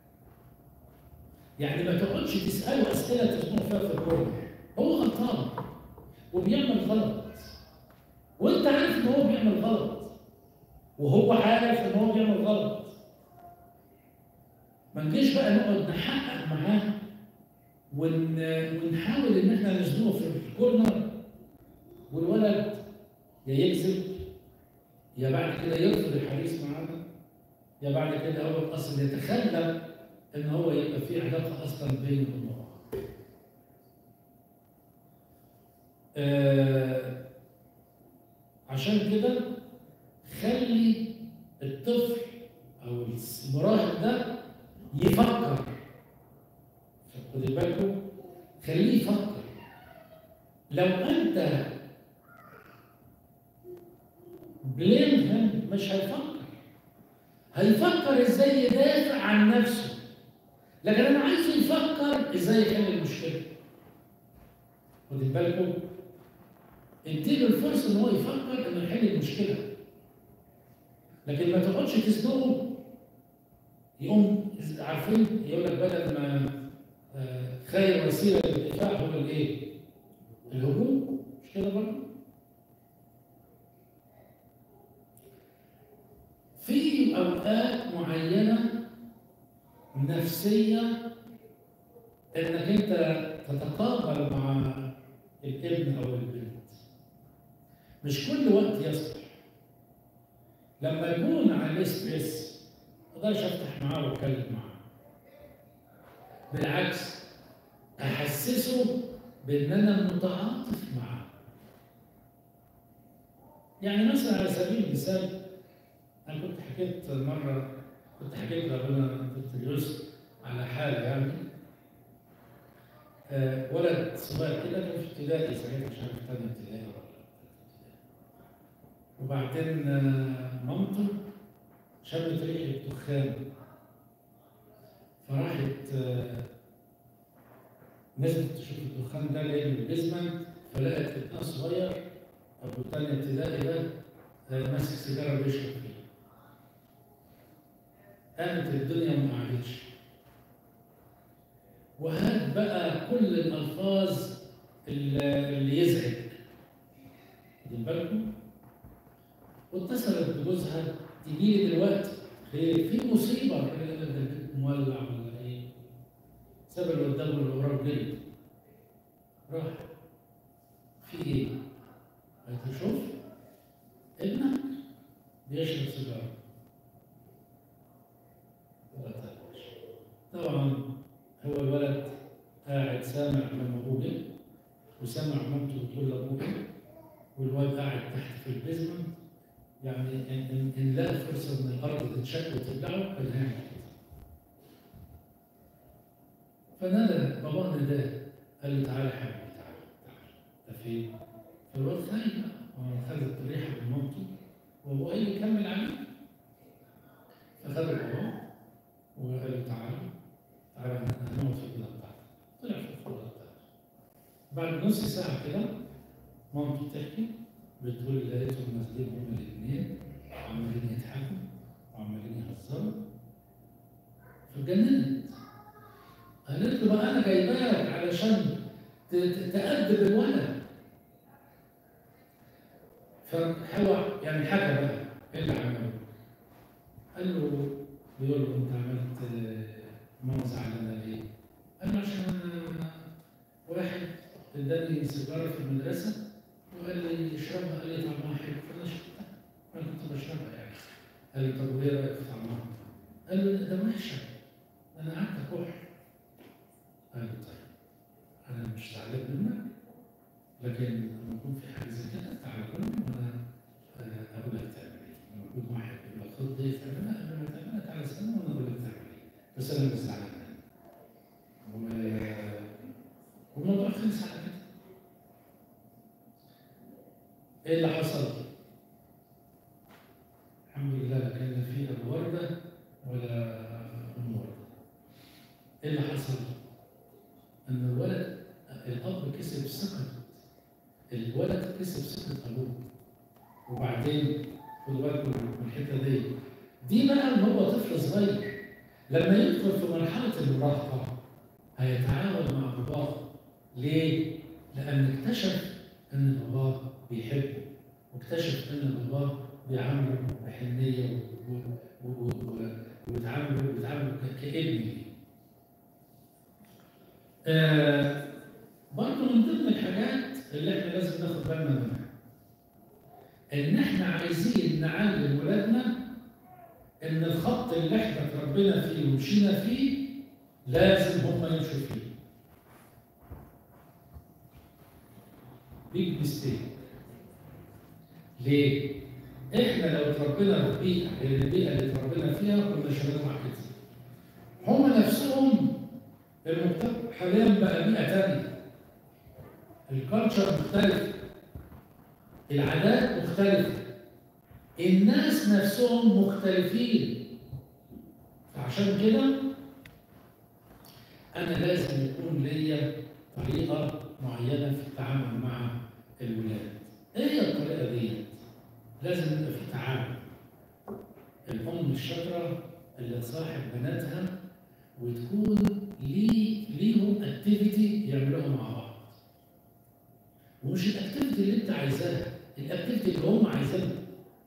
يعني ما تقعدش تساله اسئله تزنق فيها في الكورنر هو غلطان وبيعمل غلط وانت عارف ان هو بيعمل غلط وهو عارف ان هو بيعمل غلط ما نجيش بقى نقعد نحقق معاه ون... ونحاول ان احنا نزنقه في الكورنر والولد يا يكذب يا بعد كده يرفض الحديث معانا يا بعد كده هو اصلا يتخلى ان هو يبقى في علاقه اصلا بينه وبين بعض. آه عشان كده خلي الطفل او المراهق ده يفكر خدوا بالكم خليه يفكر لو انت بليم هم مش هيفكر هيفكر ازاي يدافع عن نفسه لكن انا عايزه يفكر ازاي يحل المشكله خدوا بالكم اديله الفرصه ان هو يفكر انه يحل المشكله لكن ما تقعدش تزنقه يقوم عارفين يقول لك بدل ما آه، خير وسيله للدفاع هو الايه؟ الهجوم مش كده برضه؟ في اوقات معينه نفسيه انك انت تتقابل مع الابن او البنت مش كل وقت يصلح لما يكون عليه ستريس ما اقدرش افتح معاه واتكلم معاه بالعكس احسسه بان انا متعاطف معاه يعني مثلا على سبيل المثال انا كنت حكيت مره كنت حكيت لابونا دكتور يوسف على حاله يعني آه ولد صغير كده كان في ابتدائي ساعتها مش عارف تاني ابتدائي ولا وبعدين آه مامته شمت ريحه دخان فراحت آه نزلت تشوف الدخان ده جاي من البيزمنت فلقت ابنها صغير ابو تاني ابتدائي ده آه، ماسك سيجاره بيشرب فيها قامت الدنيا ما قعدتش وهات بقى كل الالفاظ اللي اللي يزعج واخدين بالكم واتصلت بجوزها تجي لي دلوقتي خير في مصيبه الراجل قال ده البيت مولع ولا ايه ساب اللي قدامه اللي وراه جري راح في ايه؟ قالت له شوف ابنك بيشرب سيجاره ولا تقلقش. طبعا هو الولد قاعد سامع لما ابوه جه وسامع مامته بتقول لابوه ايه والواد قاعد تحت في البيزمنت يعني ان ان, إن لقى فرصه ان الارض تتشق وتبلعه كان هيعمل كده. فنادى باباه ناداه قال له تعالى يا حبيبي تعالى تعالى ده فين؟ فالواد خايف بقى هو خدت الريحه من مامته وابوه قال لي كمل عليه فخد باباه وقال له تعالى تعالى هنقعد في الأوضة بتاعتك طلع في الأوضة بتاعته بعد نص ساعة كده مامته بتحكي بتقول لقيتهم نازلين هما الاثنين وعمالين يضحكوا وعمالين يهزروا فاتجننت قالت له بقى انا جايباك علشان ت- ت- تأدب الولد فهو يعني حكى بقى ايه اللي عمله قال له بيقول له انت عملت آه، ماما زعلانه ليه؟ قال له عشان أنا واحد اداني سيجاره في المدرسه وقال لي اشربها قال لي طعمها حلو فانا شربتها انا كنت بشربها يعني قال لي طب وايه رايك في طعمها؟ قال له ده وحشه ده انا قعدت اكح قال له طيب انا مش زعلان منك لكن لما يكون في حاجه زي كده تعالى كل وانا آه، اقول لك تعمل ايه لما يكون واحد يقول لك خد دي تعملها قبل ما تعملها تعالى استنى وانا اقول لك تعمل ايه بس انا مش زعلان منك و- والموضوع خلص على كده ايه اللي حصل؟ الحمد لله لا كان لا في ابو ورده ولا ام ورده ايه اللي حصل؟ ان الولد الاب كسب ثقه الولد كسب ثقه ابوه وبعدين خدوا بالكم من الحته دي دي بقى ان هو طفل صغير لما يدخل في مرحله المراهقه هيتعاون مع باباه ليه؟ لان اكتشف ان باباه بيحبه واكتشف ان باباه بيعامله بحنيه و- و- و- و- وبيتعامله بيتعامله ك- كابن ليه. آه برضه من ضمن الحاجات اللي احنا لازم ناخد بالنا منها ان احنا عايزين نعلم ولادنا ان الخط اللي احنا اتربينا فيه ومشينا فيه لازم هم يمشوا فيه. بيج ميستيك. ليه؟ احنا لو اتربينا في بيئه غير البيئه اللي اتربينا فيها كنا مش هنطلع كده. هم نفسهم المجتمع حاليا بقى بيئه ثانيه. الكالتشر مختلفه. العادات مختلفه. الناس نفسهم مختلفين. فعشان كده انا لازم يكون ليا طريقه معينه في التعامل مع الولاد. ايه هي الطريقه دي؟ لازم يبقى في تعاون. الام الشاطره اللي تصاحب بناتها وتكون ليه ليهم اكتيفيتي يعملوها مع بعض. ومش الاكتيفيتي اللي انت عايزاها، الاكتيفيتي اللي هم عايزينها.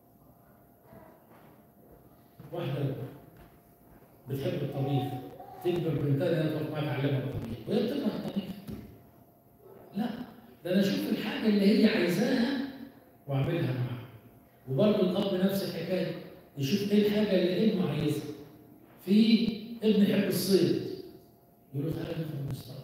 واحده بتحب الطبيخ تجبر بنتها انها تروح معاها تعلمها الطبيخ وهي بتكره الطبيخ. لا ده انا اشوف الحاجه اللي هي عايزاها واعملها معاها. وبرضه الاب نفس الحكايه يشوف ايه الحاجه اللي ابنه عايزها في ابن يحب الصيد يقول له تعالى ناخد نصطاد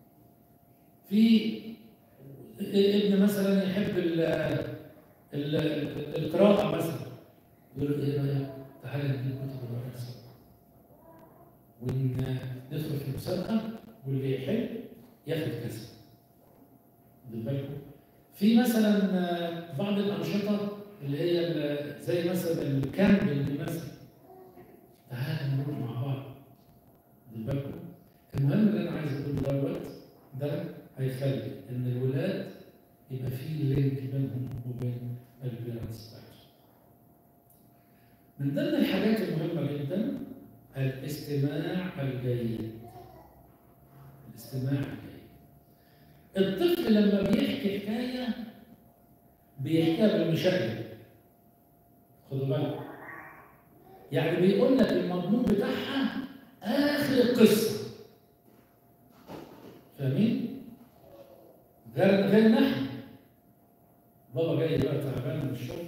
في ابن مثلا يحب ال ال القراءة مثلا يقول له ايه رأيك؟ تعالى نجيب كتب القراءة سوا وندخل في مسابقة واللي يحب ياخد كذا واخد بالكم؟ في مثلا بعض الأنشطة اللي هي ال- زي مثلا الكامبينج مثلا تعالى نروح مع بعض واخد بالكم؟ المهم اللي انا عايز اقوله دوت ده هيخلي ان الولاد يبقى في لينك بينهم وبين البيرنتس بتاعتهم. من ضمن الحاجات المهمه جدا الاستماع الجيد. الاستماع الجيد. الطفل لما بيحكي حكايه بيحكيها بالمشاهد. خدوا بالك. يعني بيقول لك المضمون بتاعها اخر القصه. فاهمين؟ غير غير نحن بابا جاي بقى تعبان من الشغل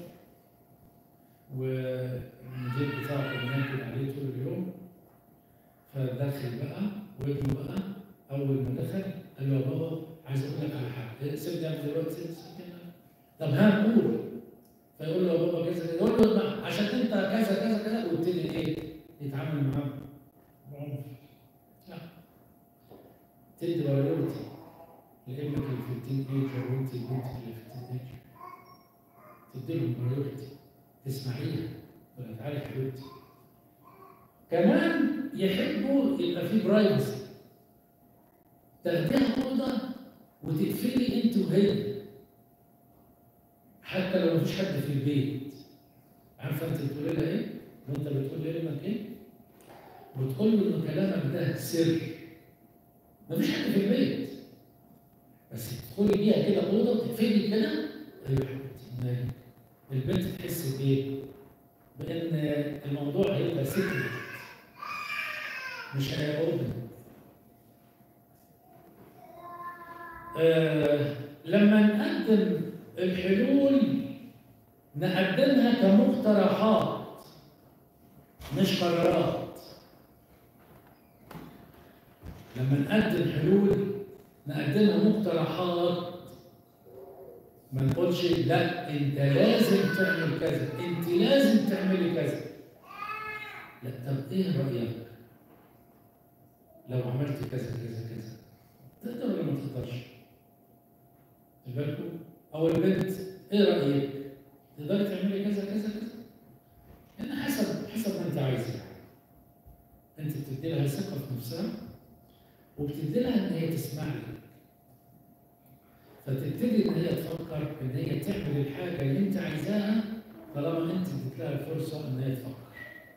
والمدير بتاعه كان ناكل عليه طول اليوم فدخل بقى وابنه بقى اول ما دخل قال له يا بابا عايز اقول لك على حاجه سيبني اعمل دلوقتي سيبني طب ها قول فيقول له يا بابا كذا يقول له ما- عشان انت كذا كذا كذا ويبتدي ايه يتعامل معاه بعنف لا تدي برايورتي لابنك اللي في التين ايج وانت البنت اللي في التين ايج تديلهم برايورتي تسمعيها ولا تعالي يا حبيبتي كمان يحبوا يبقى في برايفسي تاخديها اوضه وتقفلي انت وهي حتى لو مفيش حد في البيت عارفه انت بتقولي لها ايه؟ وانت بتقول لابنك ايه؟ بتقول له ان كلامك ده سر مفيش حد في البيت بس تدخلي بيها كده اوضه تقفلي كده ايوه يا حبيبتي نايم. البنت تحس بايه؟ بان الموضوع هيبقى سكرت مش هيبقى اوبن آه لما نقدم الحلول نقدمها كمقترحات مش قرارات لما نقدم حلول نقدمها مقترحات ما نقولش لا انت لازم تعمل كذا انت لازم تعملي كذا لا طب ايه رايك لو عملت كذا كذا كذا تقدر ولا ما تقدرش خد بالكم او البنت ايه رايك تقدري تعملي كذا كذا كذا يعني حسب حسب ما انت عايزه انت بتدي لها ثقه في نفسها وبتدي لها ان هي تسمع لك فتبتدي ان هي تفكر ان هي تعمل الحاجه اللي انت عايزاها طالما انت اديت لها الفرصه ان هي تفكر.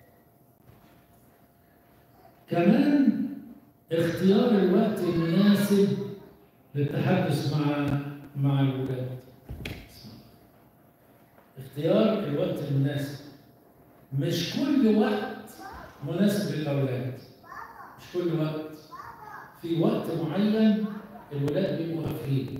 كمان اختيار الوقت المناسب للتحدث مع مع الولاد. اختيار الوقت المناسب مش كل وقت مناسب للاولاد مش كل وقت في وقت معين الولاد بيبقوا واقفين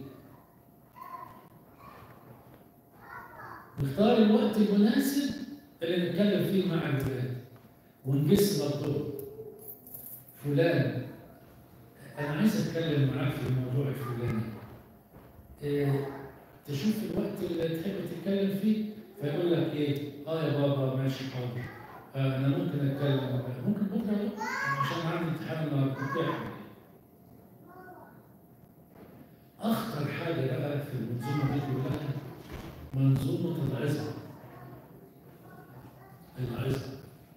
نختار الوقت المناسب اللي نتكلم فيه مع الولاد ونقيس برضه فلان انا عايز اتكلم معاك في الموضوع الفلاني إيه تشوف الوقت اللي تحب تتكلم فيه فيقول لك ايه اه يا بابا ماشي حاضر آه انا ممكن اتكلم ممكن بكره عشان عندي امتحان النهارده بتحكي اخطر حاجه بقى في المنظومه دي كلها منظومه العظه العظه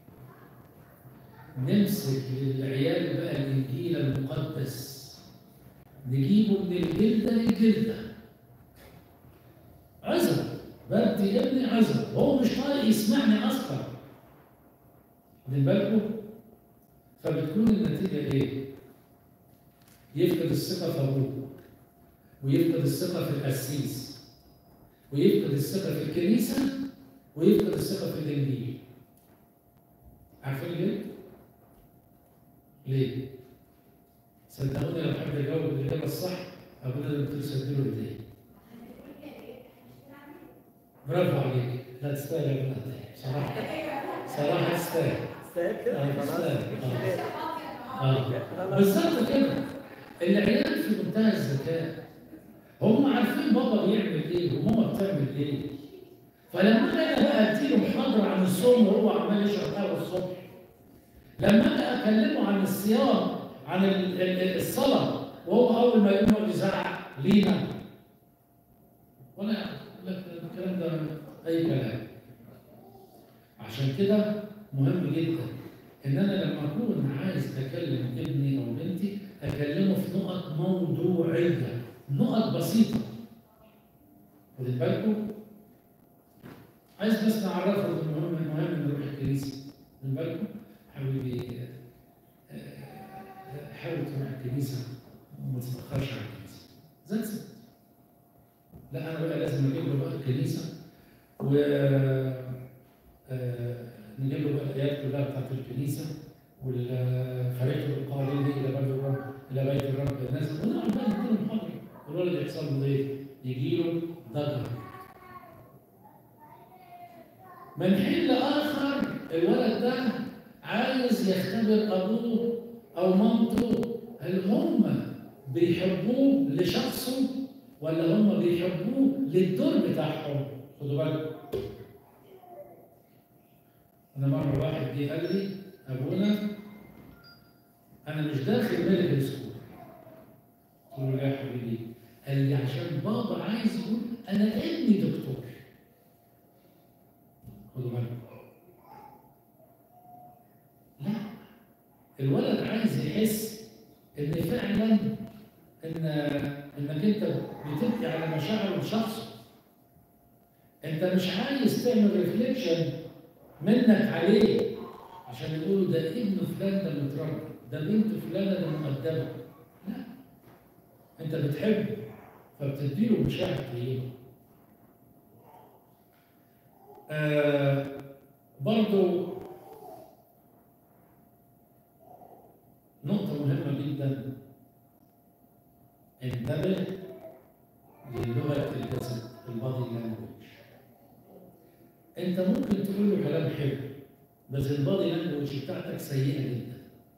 نمسك للعيال بقى الانجيل المقدس نجيبه من الجلده للجلده عظه بدي ابني عظه هو مش طايق يسمعني اصلا من بالكم فبتكون النتيجه ايه؟ يفقد الثقه في ابوه ويفقد الثقه في القسيس ويفقد الثقه في الكنيسه ويفقد الثقه في الانجيل عارفين ليه؟ ليه؟ صدقوني لو حد يجاوب الاجابه الصح ابونا الدكتور سدله ايديه برافو عليك لا تستاهل يا بنات صراحه صراحه تستاهل استاهل كده آه، خلاص استاهل. مفيش آه. تاني. اه خلاص بالظبط كده العيال في منتهى الذكاء هم عارفين بابا بيعمل ايه وماما بتعمل ايه فلما انا بقى اديله محاضره عن الصوم وهو عمال يشرب قهوه الصبح لما انا اكلمه عن الصيام عن ال- ال- الصلاه وهو اول ما يقوم يقعد يزعق لينا ولا يقول لك الكلام ده اي كلام عشان كده مهم جدا ان انا لما اكون عايز اكلم ابني او بنتي اكلمه في نقط موضوعيه نقط بسيطه واخد بالكم عايز بس نعرفه المهم المهم نروح الكنيسه واخد بالكم حبيبي آه، آه، حاول تروح الكنيسه وما تتاخرش على الكنيسه ذاتس لا انا بقى لازم اجيب له بقى الكنيسه و آه، نجيب له بقى الايات كلها بتاعت الكنيسه والخريطه القائلين الى باب الرب الى بيت الرب نازل ونقعد بقى نديله محاضره الولد يحصل له ايه؟ يجي له ضجر من حين لاخر الولد ده عايز يختبر ابوه او مامته هل هم بيحبوه لشخصه ولا هم بيحبوه للدور بتاعهم خدوا بالكم انا مره واحد جه قال لي ابونا انا مش داخل ميديكال سكول قلت له لا يا حبيبي قال لي عشان بابا عايز يقول انا ابني دكتور خدوا بالكم لا الولد عايز يحس ان فعلا ان انك انت بتبكي على مشاعر الشخص انت مش عايز تعمل ريفليكشن منك عليه عشان يقولوا ده ابن فلان ده متربي ده بنت فلانه ده مؤدبه لا انت بتحبه فبتديله مشاعر طيبه آه برضو نقطة مهمة جدا انتبه للغة الجسد البادي لانجوج انت ممكن تقول له كلام حلو بس البادي لانجوج بتاعتك سيئة جدا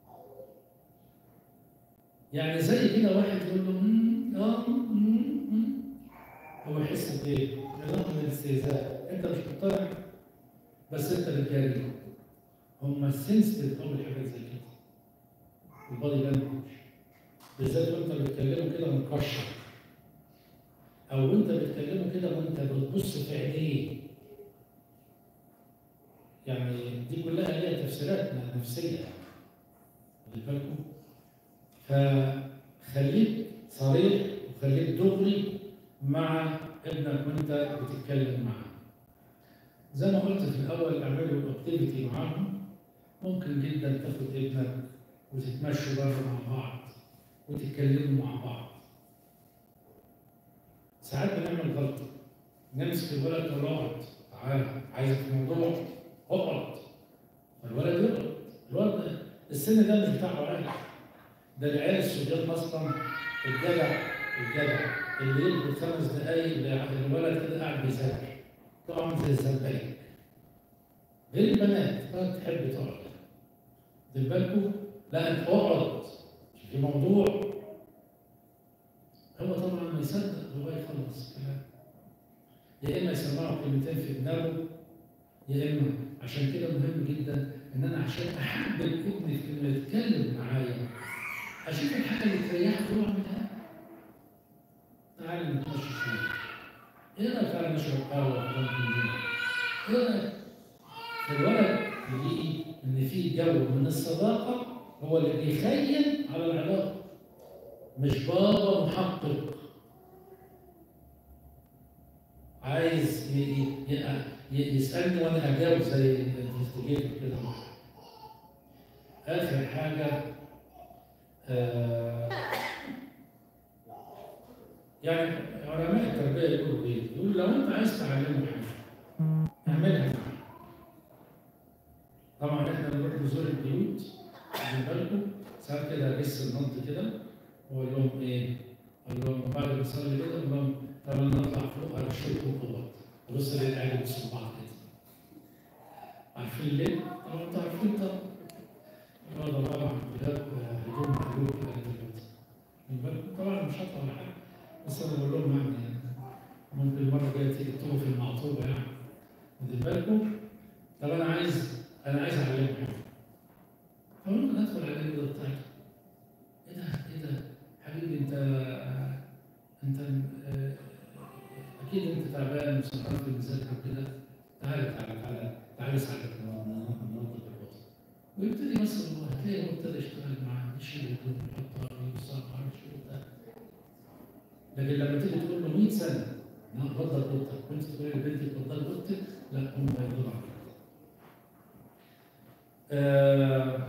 يعني زي كده واحد يقول له "مم، اه مم، مم". هو يحس بايه؟ بنوع من الاستهزاء انت مش مقتنع بس انت بتجاري هم سنسيتيف قوي لحاجات زي كده البادي لانجوج بالذات وانت بتكلمه كده مكشر او انت بتكلمه كده وانت بتبص في عينيه يعني دي كلها ليها تفسيرات نفسيه واخد بالكم فخليك صريح وخليك دغري مع ابنك وانت بتتكلم معاه زي ما قلت في الاول اعملوا اكتيفيتي معاهم ممكن جدا تاخد ابنك وتتمشوا بره مع بعض وتتكلموا مع بعض ساعات بنعمل غلطه نمسك الولد نقول له اقعد تعالى عايزك في موضوع اقعد فالولد يقعد الولد السن ده مش بتاع ولد ده العيال الصبيان اصلا الجدع الجدع اللي يلقي خمس دقايق الولد كده قاعد بيذاكر طبعا زي الزباين غير البنات كانت تحب تقعد خد بالكم لا انت اقعد في موضوع هو طبعا ما يصدق هو يخلص كلام يا اما يسمعه كلمتين في دماغه يا اما عشان كده مهم جدا ان انا عشان احبب ابني في انه يتكلم معايا اشوف الحاجه اللي تريحه واعملها تعالى نتمشى شويه ايه رايك تعالى نشرب قهوه في جنب ايه رايك الولد يلاقي ان في جو من الصداقه هو اللي بيخيل على العلاقه مش بابا محقق عايز ي- ي- ي- يسالني وانا اجاوب زي الانفستيجيتور كده اخر حاجه آه يعني علماء التربيه يقولوا ايه؟ يقولوا لو انت عايز تعلمه حاجه اعملها معاه طبعا احنا بنروح نزور البيوت خدوا بالكم ساعات كده اجس النط كده واقول لهم ايه؟ اقول لهم بعد ما اصلي كده اقول لهم طب انا اطلع فوق ارشدكم القبط ابص الاقي العيال بيبصوا لبعض كده عارفين ليه؟ طبعا انتوا عارفين طبعا الوضع طبعا بلاد هدوم قلوب دلوقتي طبعا مش هطلع ولا حاجه بس انا بقول لهم يعني ممكن المره الجايه تيجي تطوف في المعطوبه يعني واخدين بالكم؟ طب انا عايز انا عايز اعلمهم حاجه فممكن ادخل على الجدول بتاعتي ايه ده ايه ده حبيبي انت انت آه، اكيد انت تعبان وسهران في المذاكره وكده تعالى تعالى تعالى تعالى اساعدك ننظف الوسط ويبتدي مثلا هتلاقي هو ابتدى يشتغل معاه يشيل الهدوم يحطها يوصل معرفش ايه وبتاع لكن لما تيجي تقول له 100 سنه انا اتفضل اوضتك وانت تقول لبنتي اتفضل اوضتك لا هم هيقدروا على كده. آه،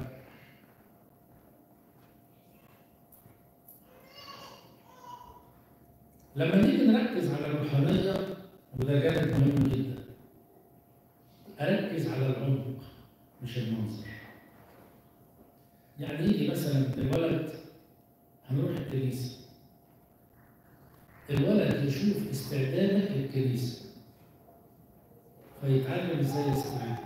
لما نيجي نركز على الروحانية وده جانب مهم جدا أركز على العمق مش المنظر يعني يجي مثلا الولد هنروح الكنيسة الولد يشوف استعدادك للكنيسة فيتعلم ازاي يستعد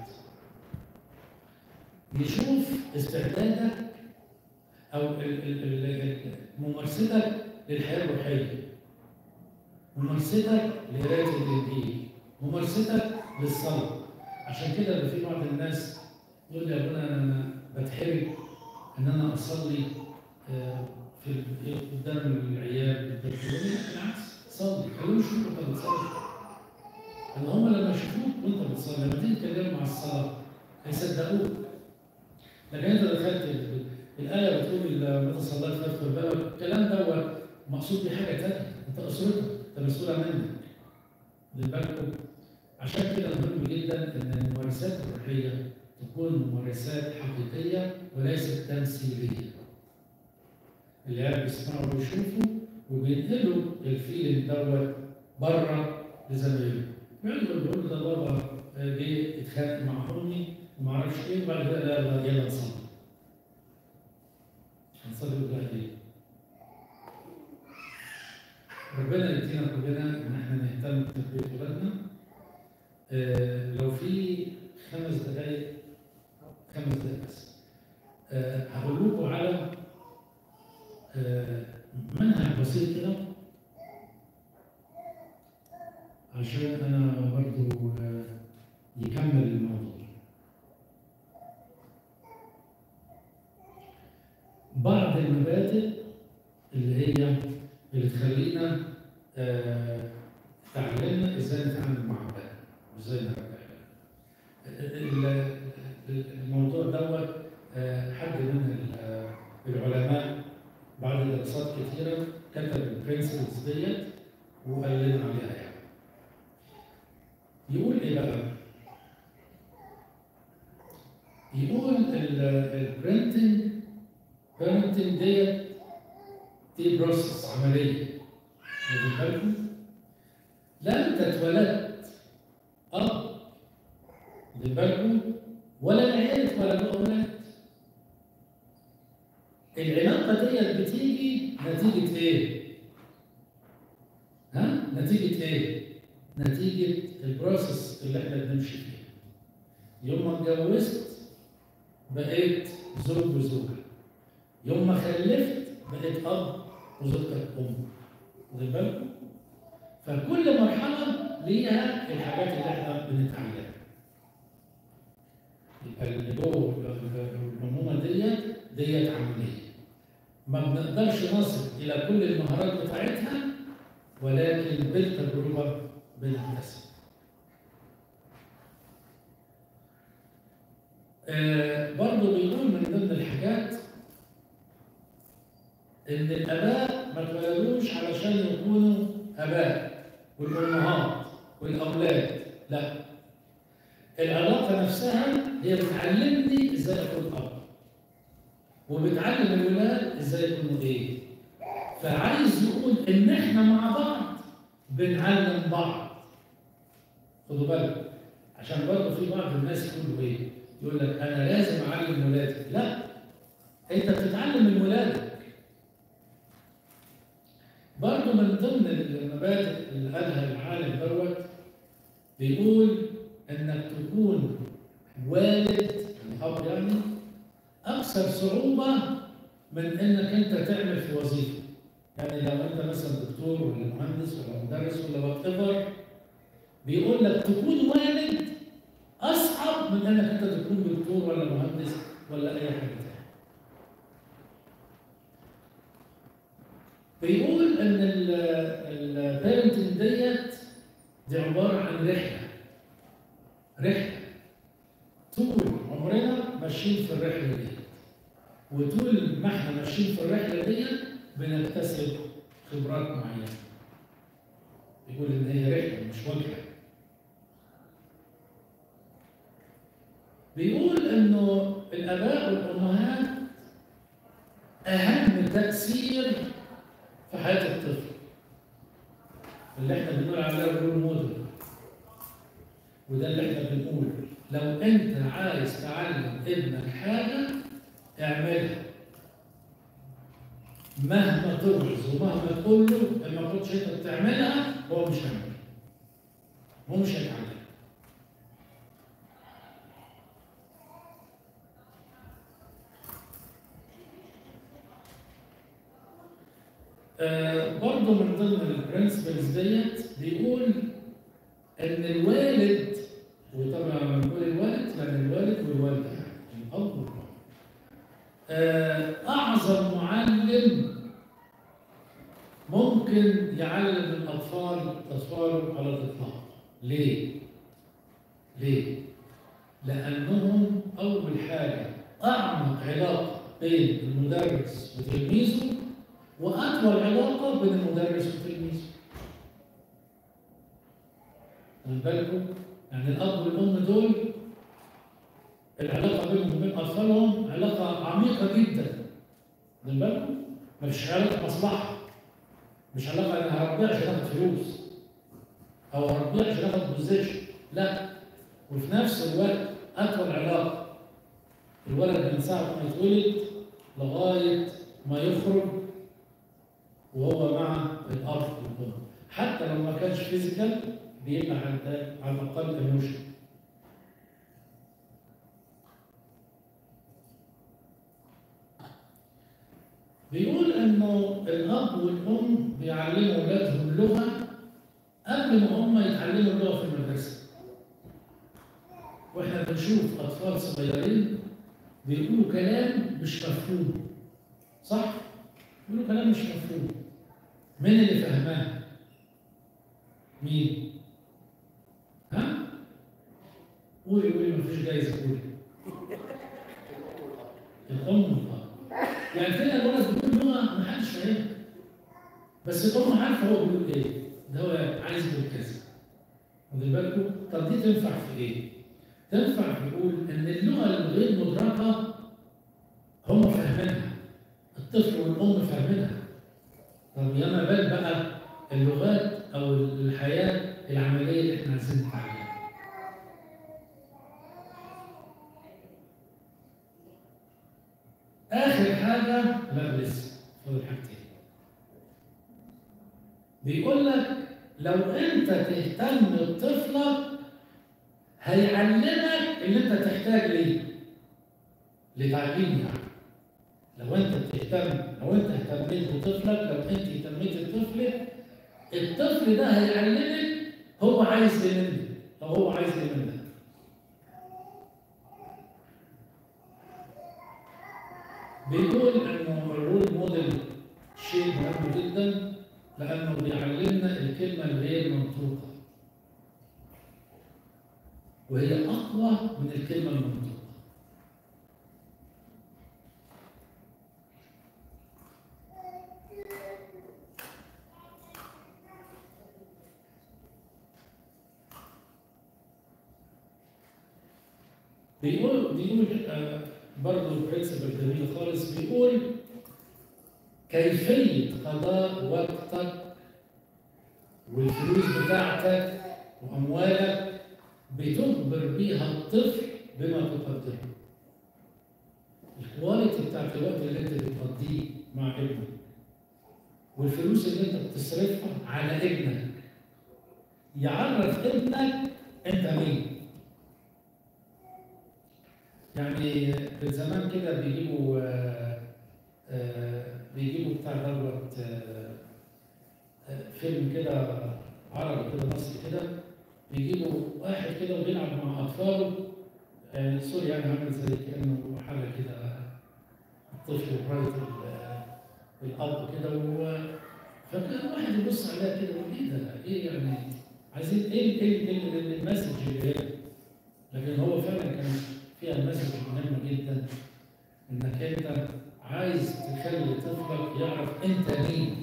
يشوف استعدادك او ال- ال- ال- ال- ممارستك للحياه الروحيه ممارستك لقرايه الانجيل ممارستك للصلاه عشان كده اللي في بعض الناس يقول لي يا ابونا انا بتحرج ان انا اصلي آه، في في- قدام العيال يقول لي لا، بالعكس صلي خليهم يشوفوا انت بتصلي ان هم لما يشوفوك وانت بتصلي لما تيجي تتكلم مع الصلاه هيصدقوك لكن انت دخلت ال- الايه بتقول متى صليت فادخل بابك الكلام ده مقصود بيه حاجه ثانيه انت اسرتك انت مسؤوله منك خد بالكم عشان كده مهم جدا ان الممارسات الروحيه تكون ممارسات حقيقيه وليست تمثيليه العيال بيسمعوا ويشوفوا وبينقلوا الفيلم دوت بره لزمايلهم يقعدوا يقولوا ده بابا جه يتخانق مع امي وما اعرفش ايه وبعد كده لا لا يلا نصلي هنصلي بقى ايه؟ ربنا يدينا كلنا ان احنا نهتم بتربيه ولادنا آه لو في خمس دقائق خمس دقائق بس آه هقول لكم على آه منهج بسيط كده عشان انا برضو آه يكمل الموضوع بعض المبادئ اللي هي اللي تخلينا آه، تعلمنا ازاي نتعامل مع البلد وازاي نرجع ال- ال- الموضوع دوت آه، حد من ال- العلماء بعد دراسات كثيره كتب البرنسبلز ديت وقال لنا عليها يعني يقول ايه بقى؟ يقول البرنتنج بيرنتنج ديت دي بروسس عمليه واخدين بالكم؟ لا انت اتولدت اب واخدين بالكم؟ ولا العيال اتولدوا اولاد العلاقه ديت بتيجي نتيجه ايه؟ ها؟ نتيجه ايه؟ نتيجه البروسس اللي احنا بنمشي فيها يوم ما اتجوزت بقيت زوج وزوجه يوم ما خلفت بقيت اب وزوجتك ام واخد بالكم؟ فكل مرحله ليها الحاجات اللي احنا بنتعلمها يبقى اللي جوه الامومه ديت ديت عمليه ما بنقدرش نصل الى كل المهارات بتاعتها ولكن بالتجربه بنكتسب آه برضه بيقول من ضمن الحاجات ان الاباء ما اتولدوش علشان يكونوا اباء والامهات والاولاد لا العلاقه نفسها هي بتعلمني ازاي اكون اب وبتعلم الولاد ازاي يكونوا ايه فعايز يقول ان احنا مع بعض بنعلم بعض خدوا بالكم عشان برضه في بعض الناس يقولوا ايه يقول لك انا لازم اعلم ولادي لا انت بتتعلم من ولادك برضه من ضمن المبادئ اللي قالها العالم دوت بيقول انك تكون والد الاب يعني اكثر صعوبه من انك انت تعمل في وظيفه يعني لو انت مثلا دكتور ولا مهندس ولا مدرس ولا وات ايفر بيقول لك تكون والد اصعب من انك انت تكون دكتور ولا مهندس ولا اي حاجه تانية. بيقول ان البيرنتنج ديت دي عباره عن رحله رحله طول عمرنا ماشيين في الرحله دي وطول ما احنا ماشيين في الرحله دي بنكتسب خبرات معينه يقول ان هي رحله مش وجهه بيقول انه الاباء والامهات اهم تاثير في حياه الطفل اللي احنا بنقول عليه الرول موديل وده اللي احنا بنقول لو انت عايز تعلم ابنك حاجه اعملها مهما توعظ ومهما تقول له ان ما كنتش انت بتعملها هو مش هيعملها هو مش هيتعلم آه برضه من ضمن البرنسبلز ديت بيقول ان الوالد وطبعا لما بنقول الوالد يعني الوالد والوالده يعني الاب والام آه اعظم معلم ممكن يعلم الاطفال اطفاله على الاطلاق ليه؟ ليه؟ لانهم اول حاجه اعمق علاقه بين المدرس وتلميذه واطول علاقه بين المدرس والتلميذ خد بالكم يعني الاب والام دول العلاقه بينهم وبين اطفالهم علاقه عميقه جدا خد بالكم مش علاقه مصلحه مش علاقه انا هربيه عشان اخد فلوس او هربيه عشان اخد بوزيشن لا وفي نفس الوقت اطول علاقه الولد من ساعه ما يتولد لغايه ما يخرج وهو مع الاب والام حتى لو ما كانش فيزيكال بيبقى على على الاقل ايموشن بيقول انه الاب والام بيعلموا اولادهم اللغه قبل ما هم يتعلموا اللغه في المدرسه واحنا بنشوف اطفال صغيرين بيقولوا كلام مش مفهوم صح؟ بيقولوا كلام مش مفهوم مين اللي فهماه؟ مين؟ ها؟ قولي قولي مفيش جايزه قولي الام والاب يعني فين الولد بيقول لغه ما حدش فاهمها بس الام عارفه هو بيقول ايه ده هو عايز يقول كذا واخد بالكم طب دي تنفع في ايه؟ تنفع تقول ان اللغه الغير مدركه هم فاهمينها الطفل والام فاهمينها طب يا ما بال بقى اللغات او الحياه العمليه اللي احنا عايزين نتعلمها اخر حاجه لا لسه فاضل حاجتين بيقول لك لو انت تهتم بطفلك هيعلمك اللي انت تحتاج ليه لتعليم يعني لو انت بتهتم لو انت اهتميت بطفلك لو انت اهتميت بطفلك الطفل ده هيعلمك هو عايز ايه منك او هو عايز ايه منك بيقول انه الرول موديل شيء مهم جدا لانه بيعلمنا الكلمه الغير منطوقه وهي اقوى من الكلمه المنطوقه بيقول بيقول آه برضه برنسبل جميل خالص بيقول كيفية قضاء وقتك والفلوس بتاعتك وأموالك بتجبر بيها الطفل بما تقدمه. الكواليتي بتاعت الوقت اللي انت بتقضيه مع ابنك والفلوس اللي انت بتصرفها على ابنك يعرف ابنك انت مين يعني في زمان كده بيجيبوا آه، آه، بيجيبوا بتاع دوت آه، آه، فيلم كده عربي كده مصري كده بيجيبوا واحد كده وبيلعب مع اطفاله يعني سوري يعني عامل زي كانه حاجه كده الطفل ورايه ال- الاب كده و فكان الواحد يبص عليها كده يقول ايه ده؟ ايه يعني عايزين ايه ايه ايه إيه المسج اللي هي لكن هو فعلا كان فيها مسج مهمه جدا انك انت عايز تخلي طفلك يعرف انت مين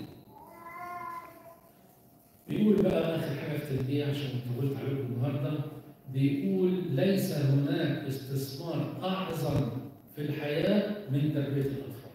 بيقول بقى اخر حاجه في التربيه عشان طولت عليكم النهارده بيقول ليس هناك استثمار اعظم في الحياه من تربيه الاطفال.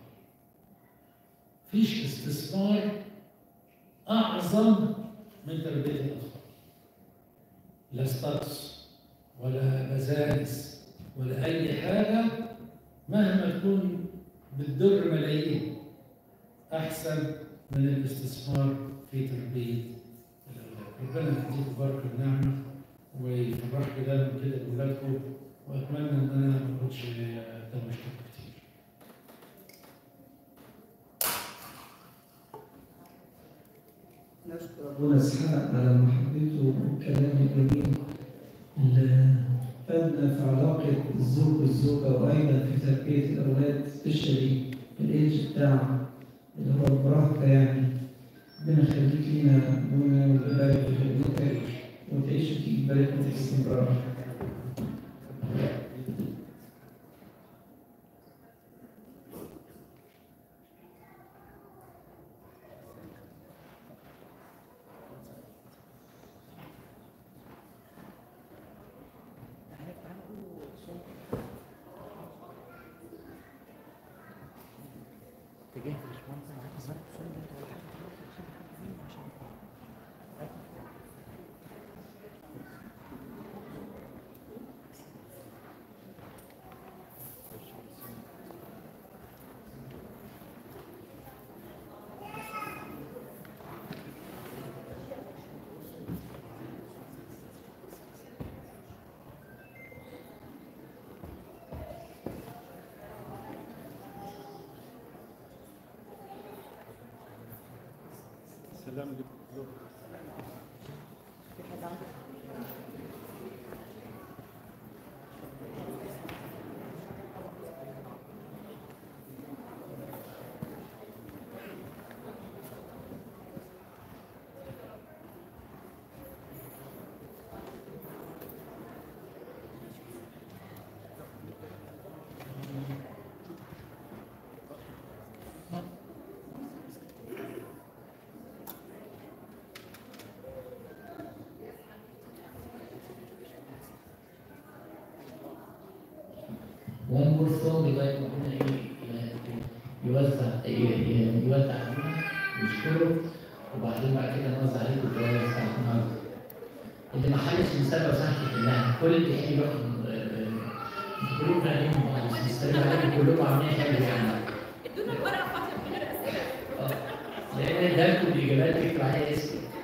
فيش استثمار اعظم من تربيه الاطفال. لا ستاتس ولا بزانس ولا اي حاجه مهما تكون بتضر ملايين احسن من الاستثمار في تربيه الاولاد. ربنا يديكم بركه ونعمه ويفرحكم دايما كده باولادكم واتمنى ان انا ما اكونش دوشتكم كتير. نشكر أبونا إسحاق على محبته والكلام الجميل اللي فادنا في علاقة الزوج والزوجة وأيضا في تربية الأولاد سبيشالي في الإيدج بتاع اللي هو المراهقة يعني ربنا يخليك لينا أبونا ويبارك في خدمتك وتعيش فيك بركة الاستمرار. اتجاه الباشمهندس انا عايز اسالك سؤال انت ولا حاجه خلي حد فينا عشان سلام في حد عنده one more song لغاية ما ربنا ي- ي- يوزع ي- ي- يودع علينا نشكره وبعدين بعد كده نوزع عليكم الجوائز بتاعت النهارده. اللي ما حلش المسابقة وصحت كلها كل اللي يحب ياخد انتوا كلكم عليهم بعض بس مستلم عليكم كلكم عاملين حلو يعني. ادونا الورقه فاضيه من غير اسئله اه لأن ده كل الإجابات تكتب عليها اسمك.